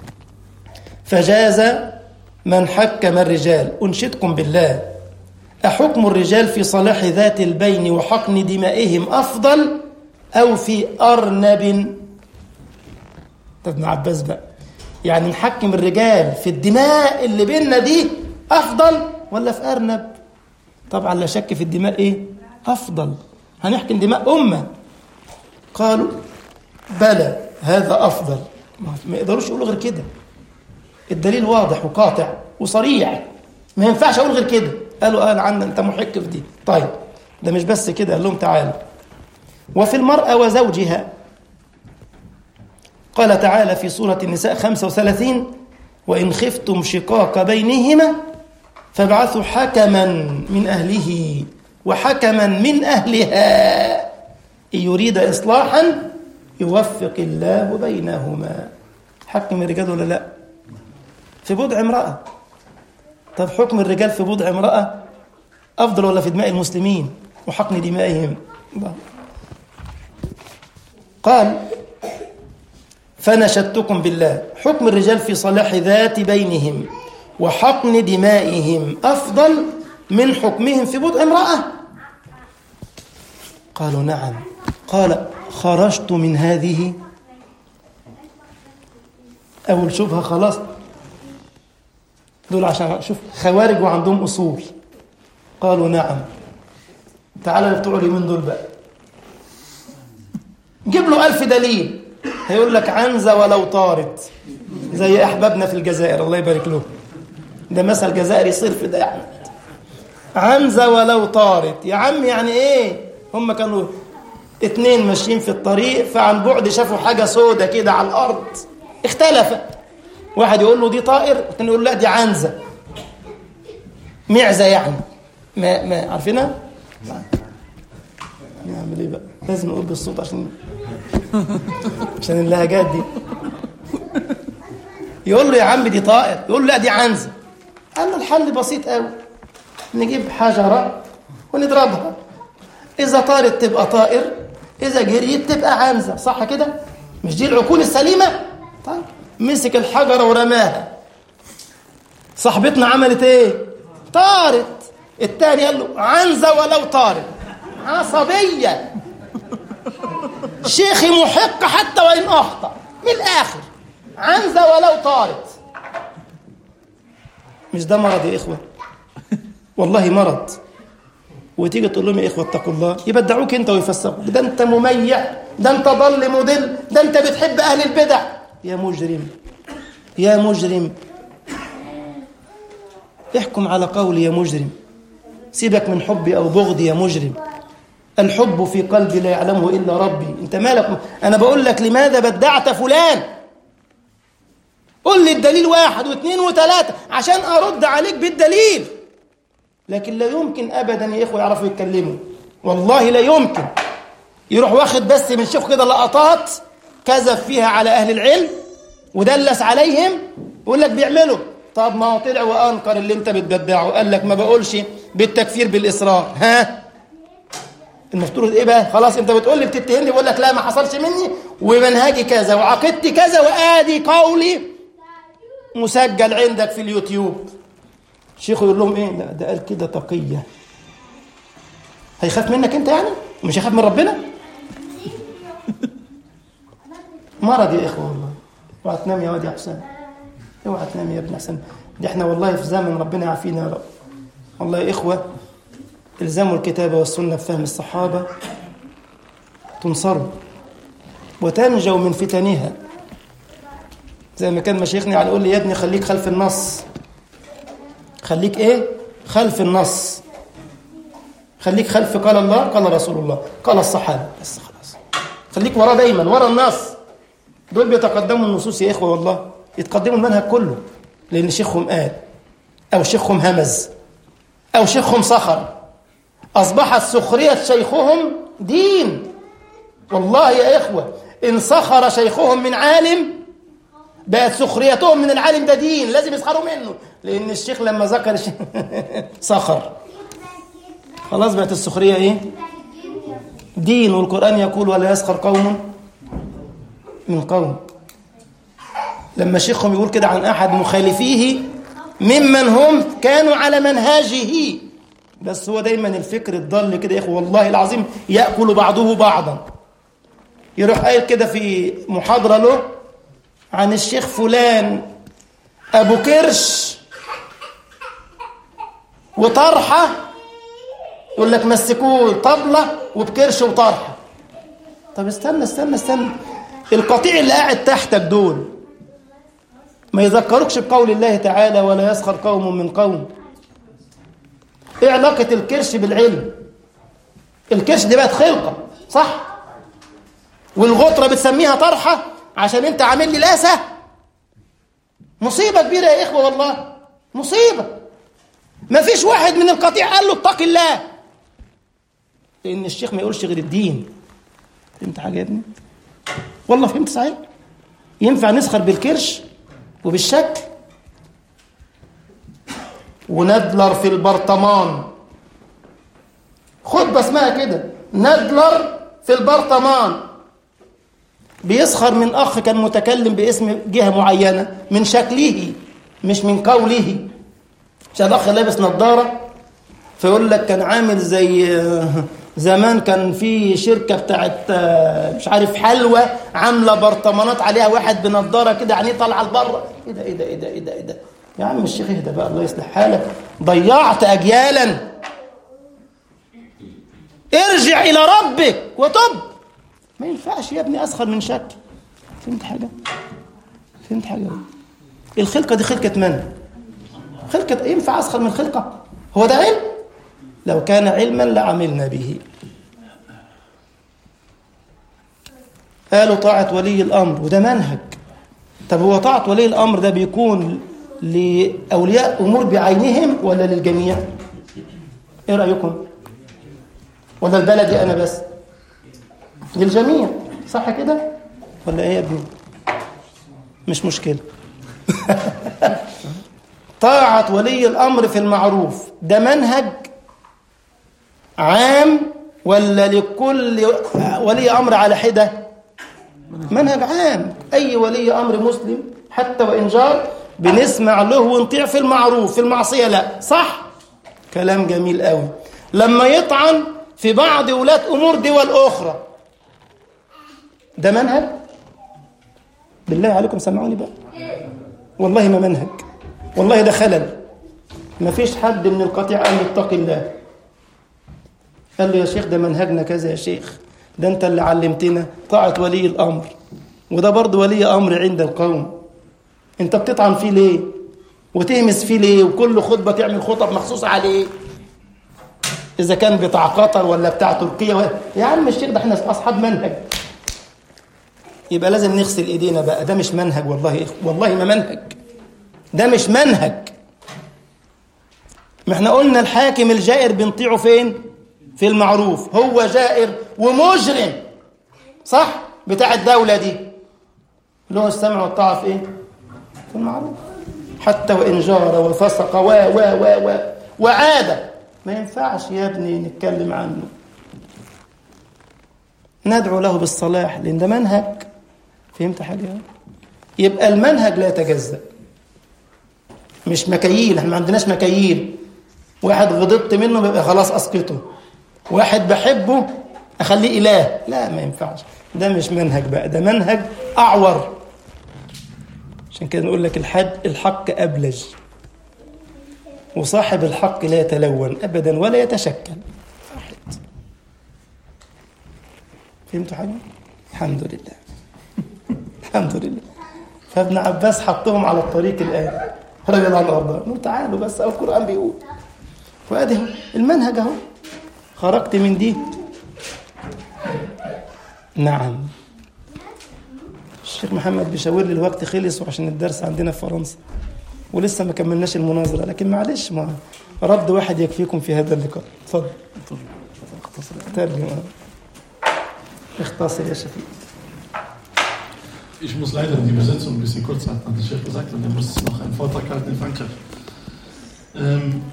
فجاز من حكم الرجال أنشدكم بالله أحكم الرجال في صلاح ذات البين وحقن دمائهم أفضل أو في أرنب طب ابن عباس بقى يعني نحكم الرجال في الدماء اللي بيننا دي أفضل ولا في أرنب طبعا لا شك في الدماء إيه أفضل هنحكم دماء أمة قالوا بلى هذا أفضل ما يقدروش يقولوا غير كده الدليل واضح وقاطع وصريح ما ينفعش أقول غير كده قالوا قال عنا أنت محق في دي طيب ده مش بس كده قال لهم تعالوا وفي المرأة وزوجها قال تعالى في سورة النساء 35 وإن خفتم شقاق بينهما فابعثوا حكما من أهله وحكما من أهلها إن يريد إصلاحا يوفق الله بينهما حكم الرجال ولا لا في بضع امرأة طب حكم الرجال في بضع امرأة أفضل ولا في دماء المسلمين وحقن دمائهم قال فنشدتكم بالله حكم الرجال في صلاح ذات بينهم وحقن دمائهم أفضل من حكمهم في بضع امرأة قالوا نعم قال خرجت من هذه أول شبهة خلاص دول عشان شوف خوارج وعندهم أصول قالوا نعم تعالى بتوع اليمين دول بقى جيب له ألف دليل هيقول لك عنزة ولو طارت زي أحبابنا في الجزائر الله يبارك له ده مثل جزائري صرف ده يعني عنزة ولو طارت يا عم يعني ايه هم كانوا اتنين ماشيين في الطريق فعن بعد شافوا حاجة سودة كده على الأرض اختلفت واحد يقول له دي طائر والتاني يقول له لا دي عنزة معزة يعني ما ما عارفينها؟ نعمل ايه بقى؟ لازم نقول بالصوت عشان عشان اللهجات دي يقول له يا عم دي طائر يقول له لا دي عنزة قال له الحل بسيط قوي نجيب حجرة ونضربها إذا طارت تبقى طائر إذا جريت تبقى عنزة صح كده؟ مش دي العقول السليمة؟ طيب مسك الحجرة ورماها صاحبتنا عملت ايه؟ طارت التاني قال له عنزة ولو طارت عصبية شيخي محق حتى وإن أخطأ من الآخر عنزة ولو طارت مش ده مرض يا إخوة والله مرض وتيجي تقول لهم يا إخوة اتقوا الله يبدعوك أنت ويفسروك ده أنت مميع ده أنت ضل مضل ده أنت بتحب أهل البدع يا مجرم يا مجرم احكم على قولي يا مجرم سيبك من حبي أو بغضي يا مجرم الحب في قلبي لا يعلمه إلا ربي أنت مالك أنا بقول لك لماذا بدعت فلان قل لي الدليل واحد واثنين وثلاثة عشان أرد عليك بالدليل لكن لا يمكن أبدا يا إخوة يعرفوا يتكلموا والله لا يمكن يروح واخد بس من شيخ كده لقطات كذب فيها على أهل العلم ودلس عليهم يقول لك بيعملوا طب ما هو طلع وأنكر اللي أنت بتبدعه قال لك ما بقولش بالتكفير بالإصرار ها المفترض ايه بقى خلاص انت بتقول لي بتتهمني بقول لك لا ما حصلش مني ومنهجي كذا وعقيدتي كذا وادي قولي مسجل عندك في اليوتيوب شيخه يقول لهم ايه لا ده قال كده تقيه هيخاف منك انت يعني مش هيخاف من ربنا مرض يا اخوه والله اوعى تنام يا واد يا حسام اوعى تنام يا ابن حسام دي احنا والله في زمن ربنا يعافينا يا رب والله يا اخوه الزموا الكتاب والسنه بفهم الصحابه تنصروا وتنجوا من فتنها زي ما كان مشايخنا يعني يقول لي يا ابني خليك خلف النص خليك ايه خلف النص خليك خلف قال الله قال رسول الله قال الصحابه بس خلاص خليك وراه دايما ورا النص دول بيتقدموا النصوص يا اخوه والله يتقدموا المنهج كله لان شيخهم قال او شيخهم همز او شيخهم صخر اصبحت سخريه شيخهم دين والله يا اخوه ان سخر شيخهم من عالم بقت سخريتهم من العالم ده دين لازم يسخروا منه لان الشيخ لما ذكر الشيخ سخر خلاص بقت السخريه ايه دين والقران يقول ولا يسخر قوم من قوم لما شيخهم يقول كده عن احد مخالفيه ممن هم كانوا على منهاجه بس هو دايما الفكر الضل كده يا اخوه والله العظيم ياكل بعضه بعضا يروح قايل كده في محاضره له عن الشيخ فلان ابو كرش وطرحه يقول لك مسكوه طبله وبكرش وطرحه طب استنى استنى استنى القطيع اللي قاعد تحتك دول ما يذكروكش بقول الله تعالى ولا يسخر قوم من قوم ايه علاقة الكرش بالعلم الكرش دي بقت خلقة صح والغطرة بتسميها طرحة عشان انت عامل لي لاسة مصيبة كبيرة يا اخوة والله مصيبة ما فيش واحد من القطيع قال له اتق الله لان الشيخ ما يقولش غير الدين فهمت حاجة يا ابني والله فهمت صحيح ينفع نسخر بالكرش وبالشكل وندلر في البرطمان خطبة اسمها كده ندلر في البرطمان بيسخر من أخ كان متكلم باسم جهة معينة من شكله مش من قوله عشان الأخ لابس نظارة فيقول لك كان عامل زي زمان كان في شركة بتاعت مش عارف حلوى عاملة برطمانات عليها واحد بنضارة كده عينيه طالعة لبره ايه ده ايه ده ايه ده ايه ده ايه ده يا عم الشيخ اهدى بقى الله يصلح حالك ضيعت اجيالا ارجع الى ربك وتب ما ينفعش يا ابني اسخر من شكل فهمت حاجه فهمت حاجه الخلقه دي خلقه من خلقه ينفع اسخر من خلقه هو ده علم لو كان علما لعملنا به قالوا طاعة ولي الأمر وده منهج طب هو طاعة ولي الأمر ده بيكون لأولياء أمور بعينهم ولا للجميع إيه رأيكم ولا البلدي أنا بس للجميع صح كده ولا إيه يا ابني مش مشكلة طاعة ولي الأمر في المعروف ده منهج عام ولا لكل ولي أمر على حدة منهج عام أي ولي أمر مسلم حتى وإن جار بنسمع له ونطيع في المعروف في المعصية لا صح كلام جميل قوي لما يطعن في بعض ولاة أمور دول أخرى ده منهج بالله عليكم سمعوني بقى والله ما منهج والله ده خلل ما فيش حد من القطيع قال له اتق الله قال له يا شيخ ده منهجنا كذا يا شيخ ده انت اللي علمتنا طاعة ولي الأمر وده برضه ولي أمر عند القوم انت بتطعن فيه ليه وتهمس فيه ليه وكل خطبة تعمل خطب مخصوصة عليه إذا كان بتاع قطر ولا بتاع تركيا و... يا عم الشيخ ده احنا أصحاب منهج يبقى لازم نغسل إيدينا بقى ده مش منهج والله والله ما منهج ده مش منهج ما احنا قلنا الحاكم الجائر بنطيعه فين في المعروف هو جائر ومجرم صح بتاع الدولة دي له السمع والطاعة في ايه في المعروف حتى وإن جار وفسق و و و و وعاد ما ينفعش يا ابني نتكلم عنه ندعو له بالصلاح لأن ده منهج فهمت حاجة يبقى المنهج لا يتجزأ مش مكاييل احنا ما عندناش مكاييل واحد غضبت منه بيبقى خلاص اسقطه واحد بحبه اخليه اله لا ما ينفعش ده مش منهج بقى ده منهج اعور عشان كده نقول لك الحد الحق ابلج وصاحب الحق لا يتلون ابدا ولا يتشكل واحد فهمتوا حاجه الحمد لله الحمد لله فابن عباس حطهم على الطريق الان رضي الله عنه وارضاه تعالوا بس او القران بيقول وادي اهو المنهج اهو خرجت من دي نعم الشيخ محمد بيشاور لي الوقت خلص وعشان الدرس عندنا في فرنسا ولسه ما كملناش المناظره لكن معلش ما رد واحد يكفيكم في هذا اللقاء اتفضل اختصر ترجم اختصر يا شفيق Ich muss leider die Übersetzung ein bisschen kurz halten, hat der Chef gesagt, und er muss noch einen Vortrag halten in Frankreich. Ähm,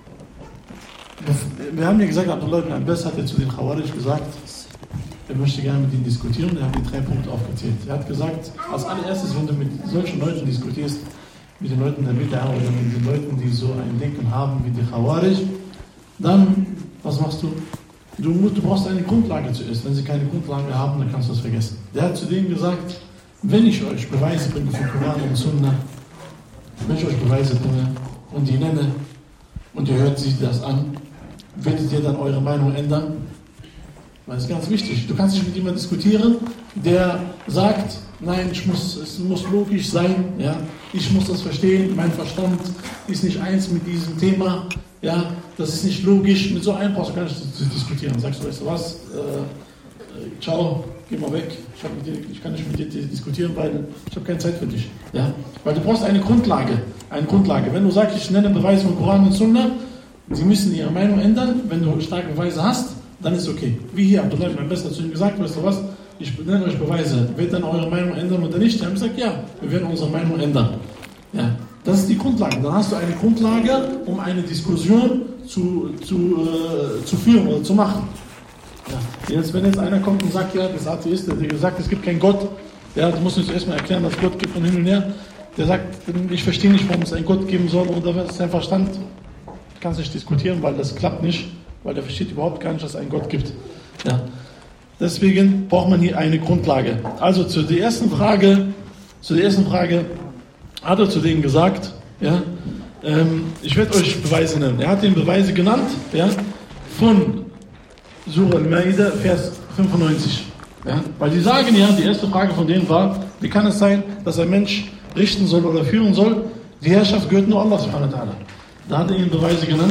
wir haben ja gesagt, Abdullah ibn Abbas hat ja zu den Khawarij gesagt, er möchte gerne mit ihnen diskutieren, er hat die drei Punkte aufgezählt. Er hat gesagt, als allererstes, wenn du mit solchen Leuten diskutierst, mit den Leuten der Bid'ah oder mit den Leuten, die so ein Denken haben wie die Khawarij, dann, was machst du? Du, du brauchst eine Grundlage zuerst. Wenn sie keine Grundlage haben, dann kannst du das vergessen. Der hat zu denen gesagt, wenn ich euch Beweise bringe von Koran und Sunna, wenn ich euch Beweise bringe und die nenne und ihr hört sich das an, werdet ihr dann eure Meinung ändern? Weil es ist ganz wichtig. Du kannst nicht mit jemandem diskutieren, der sagt, nein, ich muss, es muss logisch sein, ja, ich muss das verstehen, mein Verstand ist nicht eins mit diesem Thema, ja, das ist nicht logisch. Mit so einem brauchst du gar nicht zu, zu diskutieren. Sagst du, weißt du was, äh, ciao, geh mal weg, ich, dir, ich, kann nicht mit dir diskutieren, weil ich habe keine Zeit für dich. Ja? Weil du brauchst eine Grundlage, eine Grundlage. Wenn du sagst, ich nenne Beweise von Koran und Sunna, sie müssen ihre Meinung ändern, wenn du starke Beweise hast, dann ist okay. Wie hier, Abdullah mein Bester zu ihm gesagt, weißt du was, ich nenne euch Beweise, wird dann eure Meinung ändern oder nicht? Die haben gesagt, ja, wir werden unsere Meinung ändern. Ja, das ist die Grundlage. Dann hast du eine Grundlage, um eine Diskussion zu, zu, äh, zu führen oder zu machen. Ja. Jetzt, wenn jetzt einer kommt und sagt, ja, das Atheist, der sagt, es gibt keinen Gott, ja, du musst uns erstmal erklären, dass es Gott gibt und hin und her. Der sagt, ich verstehe nicht, warum es einen Gott geben soll oder sein Verstand kann nicht diskutieren, weil das klappt nicht, weil der versteht überhaupt gar nicht, dass es einen Gott gibt. Ja. Deswegen braucht man hier eine Grundlage. Also zu der ersten Frage, zu der ersten Frage hat er zu denen gesagt, ja, ähm, ich werde euch Beweise nennen. Er hat den Beweise genannt, ja, von Surah Al-Ma'idah, Vers 95. Ja? Weil die sagen ja, die erste Frage von denen war, wie kann es sein, dass ein Mensch richten soll oder führen soll? Die Herrschaft gehört nur Allah subhanahu wa ta'ala. Da hat er ihnen Beweise genannt.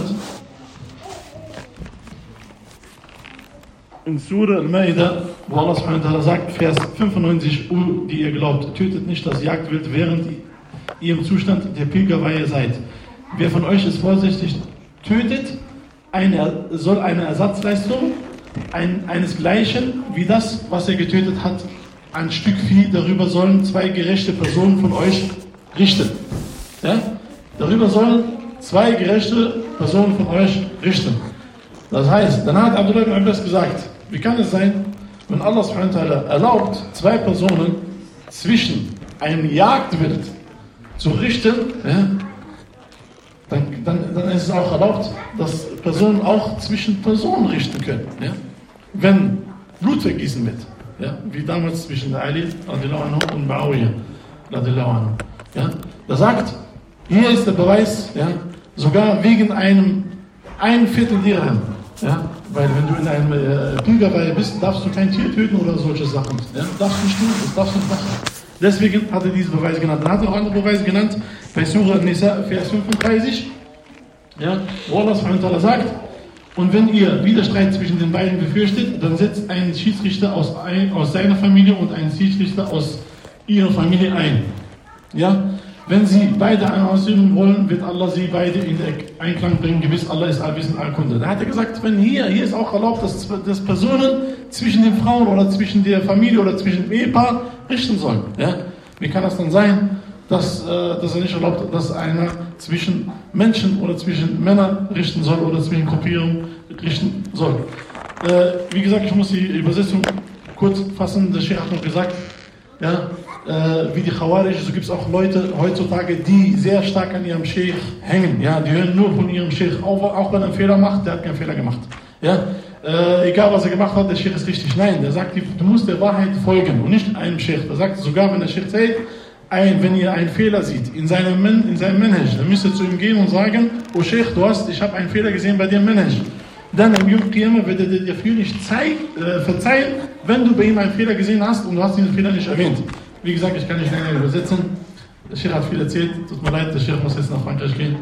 In Surah Al-Ma'idah, wo Allah subhanahu wa ta'ala sagt, Vers 95, O, die ihr glaubt, tötet nicht das Jagdwild, während ihr im Zustand der Pilgerweihe seid. Wer von euch es vorsichtig tötet, eine, soll eine Ersatzleistung ein, einesgleichen wie das, was er getötet hat, ein Stück Vieh, darüber sollen zwei gerechte Personen von euch richten. Ja? Darüber sollen zwei gerechte Personen von euch richten. Das heißt, dann hat Abdullah ibn Abbas gesagt, wie kann es sein, wenn Allah erlaubt, zwei Personen zwischen einem Jagdwild zu richten, ja, dann, dann, dann ist es auch erlaubt, dass Personen auch zwischen Personen richten können. Ja? Wenn Blut vergießen wird, ja? wie damals zwischen Ali anhu, und Muawiyah. Ja? Da sagt, hier ist der Beweis, ja? sogar wegen einem ein Viertel Dirham. Ja? Weil wenn du in einem äh, Pilgerweihe bist, darfst du kein Tier töten oder solche Sachen. Ja? Darfst du nicht tun, das darfst du nicht machen. Deswegen hat er diese Beweise genannt. Dann hat er auch andere Beweise genannt, bei Surah Nisa, Vers 35, ja, wo Allah subhanahu wa ta'ala sagt, und wenn ihr Widerstreit zwischen den beiden befürchtet, dann setzt ein Schiedsrichter aus, ein, aus seiner Familie und ein Schiedsrichter aus ihrer Familie ein. Ja? Wenn sie beide eine ausüben wollen, wird Allah sie beide in Einklang bringen. Gewiss, Allah ist allwissend, allkunde. Da hat er gesagt, wenn hier, hier ist auch erlaubt, dass, dass Personen zwischen den Frauen oder zwischen der Familie oder zwischen dem Ehepaar richten sollen. Ja? Wie kann das dann sein, dass, äh, dass er nicht erlaubt, dass einer zwischen Menschen oder zwischen Männern richten soll oder zwischen Gruppierungen richten soll? Äh, wie gesagt, ich muss die Übersetzung kurz fassen. Der Sheikh hat noch gesagt, ja, äh, wie die Khawarij, so gibt es auch Leute heutzutage, die sehr stark an ihrem Sheikh hängen. Ja, die hören nur von ihrem Sheikh, auch, auch wenn er einen Fehler macht, der hat keinen Fehler gemacht. Ja, äh, egal was er gemacht hat, der Sheikh ist richtig. Nein, der sagt, du musst der Wahrheit folgen und nicht einem Sheikh. Der sagt sogar, wenn der Sheikh sagt, ein, wenn ihr einen Fehler seht in seinem, in seinem Manhaj, dann müsst ihr zu ihm gehen und sagen, oh Sheikh, du hast, ich habe einen Fehler gesehen bei dir im Manhaj. Dann im Yom Qiyamah wird er dir dafür nicht zeig, äh, verzeihen, wenn du bei ihm einen Fehler gesehen hast und du hast diesen Fehler nicht erwähnt. Wie gesagt, ich kann nicht länger übersetzen. Der Sheikh hat viel erzählt. Tut mir leid, der Sheikh muss jetzt nach Frankreich gehen.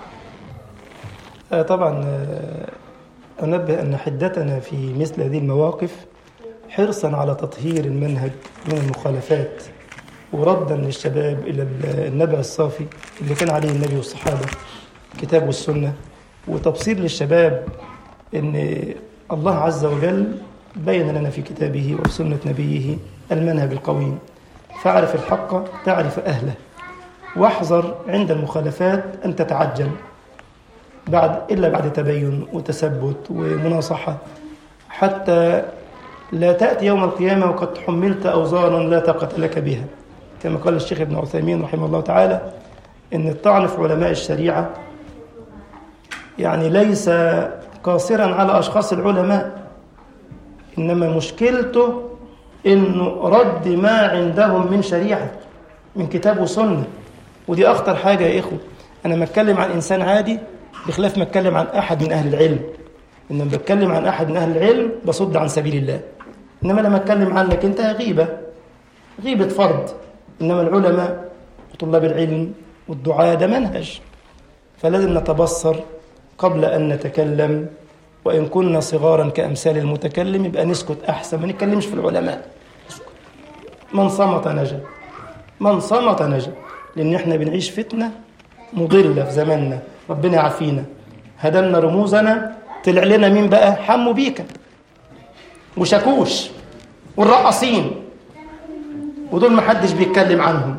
طبعا أنبه أن حدتنا في مثل هذه المواقف حرصا على تطهير المنهج من المخالفات وردا للشباب إلى النبع الصافي اللي كان عليه النبي والصحابة الكتاب والسنة وتبصير للشباب أن الله عز وجل بين لنا في كتابه وفي سنة نبيه المنهج القويم فاعرف الحق تعرف أهله واحذر عند المخالفات أن تتعجل بعد إلا بعد تبين وتثبت ومناصحة حتى لا تأتي يوم القيامة وقد حملت أوزارا لا طاقة لك بها كما قال الشيخ ابن عثيمين رحمه الله تعالى إن الطعن في علماء الشريعة يعني ليس قاصرا على أشخاص العلماء إنما مشكلته إنه رد ما عندهم من شريعة من كتاب وسنة ودي أخطر حاجة يا إخوة أنا ما أتكلم عن إنسان عادي بخلاف ما أتكلم عن أحد من أهل العلم إنما بتكلم عن أحد من أهل العلم بصد عن سبيل الله إنما لما أتكلم عنك أنت غيبة غيبة فرض إنما العلماء وطلاب العلم والدعاء ده منهج فلازم نتبصر قبل أن نتكلم وإن كنا صغارا كأمثال المتكلم يبقى نسكت أحسن ما نتكلمش في العلماء من صمت نجا من صمت نجا لأن احنا بنعيش فتنة مضلة في زماننا ربنا يعافينا هدمنا رموزنا طلع لنا مين بقى حمو بيكا وشاكوش والرقاصين ودول ما حدش بيتكلم عنهم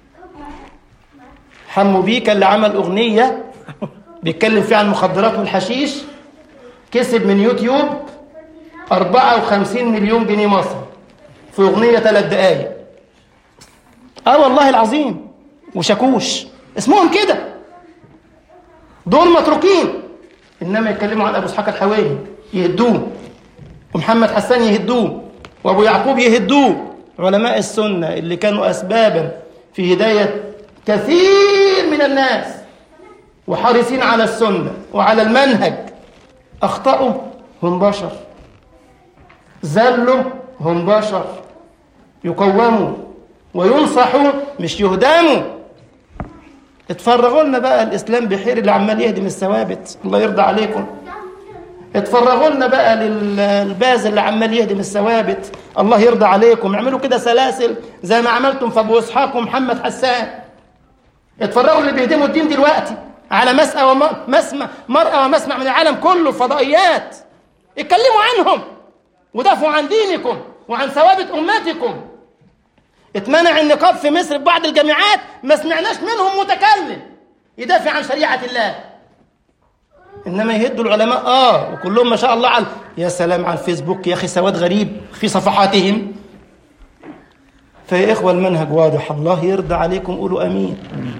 حمو بيكا اللي عمل أغنية بيتكلم فيها عن المخدرات والحشيش كسب من يوتيوب 54 مليون جنيه مصري في أغنية ثلاث دقايق اه والله العظيم وشاكوش اسمهم كده دول متروكين انما يتكلموا عن ابو اسحاق الحوالي يهدوه ومحمد حسان يهدوه وابو يعقوب يهدوه علماء السنه اللي كانوا اسبابا في هدايه كثير من الناس وحريصين على السنه وعلى المنهج اخطاوا هم بشر زلوا هم بشر يقوموا وينصحوا مش يهدموا اتفرغوا لنا بقى الاسلام بحير اللي عمال يهدم الثوابت الله يرضى عليكم اتفرغوا لنا بقى للباز اللي عمال يهدم الثوابت الله يرضى عليكم اعملوا كده سلاسل زي ما عملتم في ابو اسحاق ومحمد حسان اتفرغوا اللي بيهدموا الدين دلوقتي على مسأى ومسمع مرأة ومسمع من العالم كله فضائيات اتكلموا عنهم ودافعوا عن دينكم وعن ثوابت امتكم اتمنع النقاب في مصر في بعض الجامعات ما سمعناش منهم متكلم يدافع عن شريعة الله إنما يهدوا العلماء آه وكلهم ما شاء الله على يا سلام على الفيسبوك يا أخي سواد غريب في صفحاتهم فيا إخوة المنهج واضح الله يرضى عليكم قولوا أمين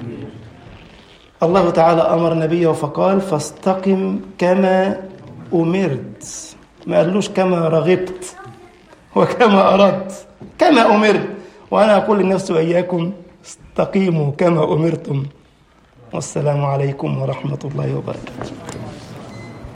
الله تعالى أمر نبيه فقال فاستقم كما أمرت ما قالوش كما رغبت وكما أردت كما أمرت وأنا أقول لنفسي وإياكم استقيموا كما أمرتم والسلام عليكم ورحمة الله وبركاته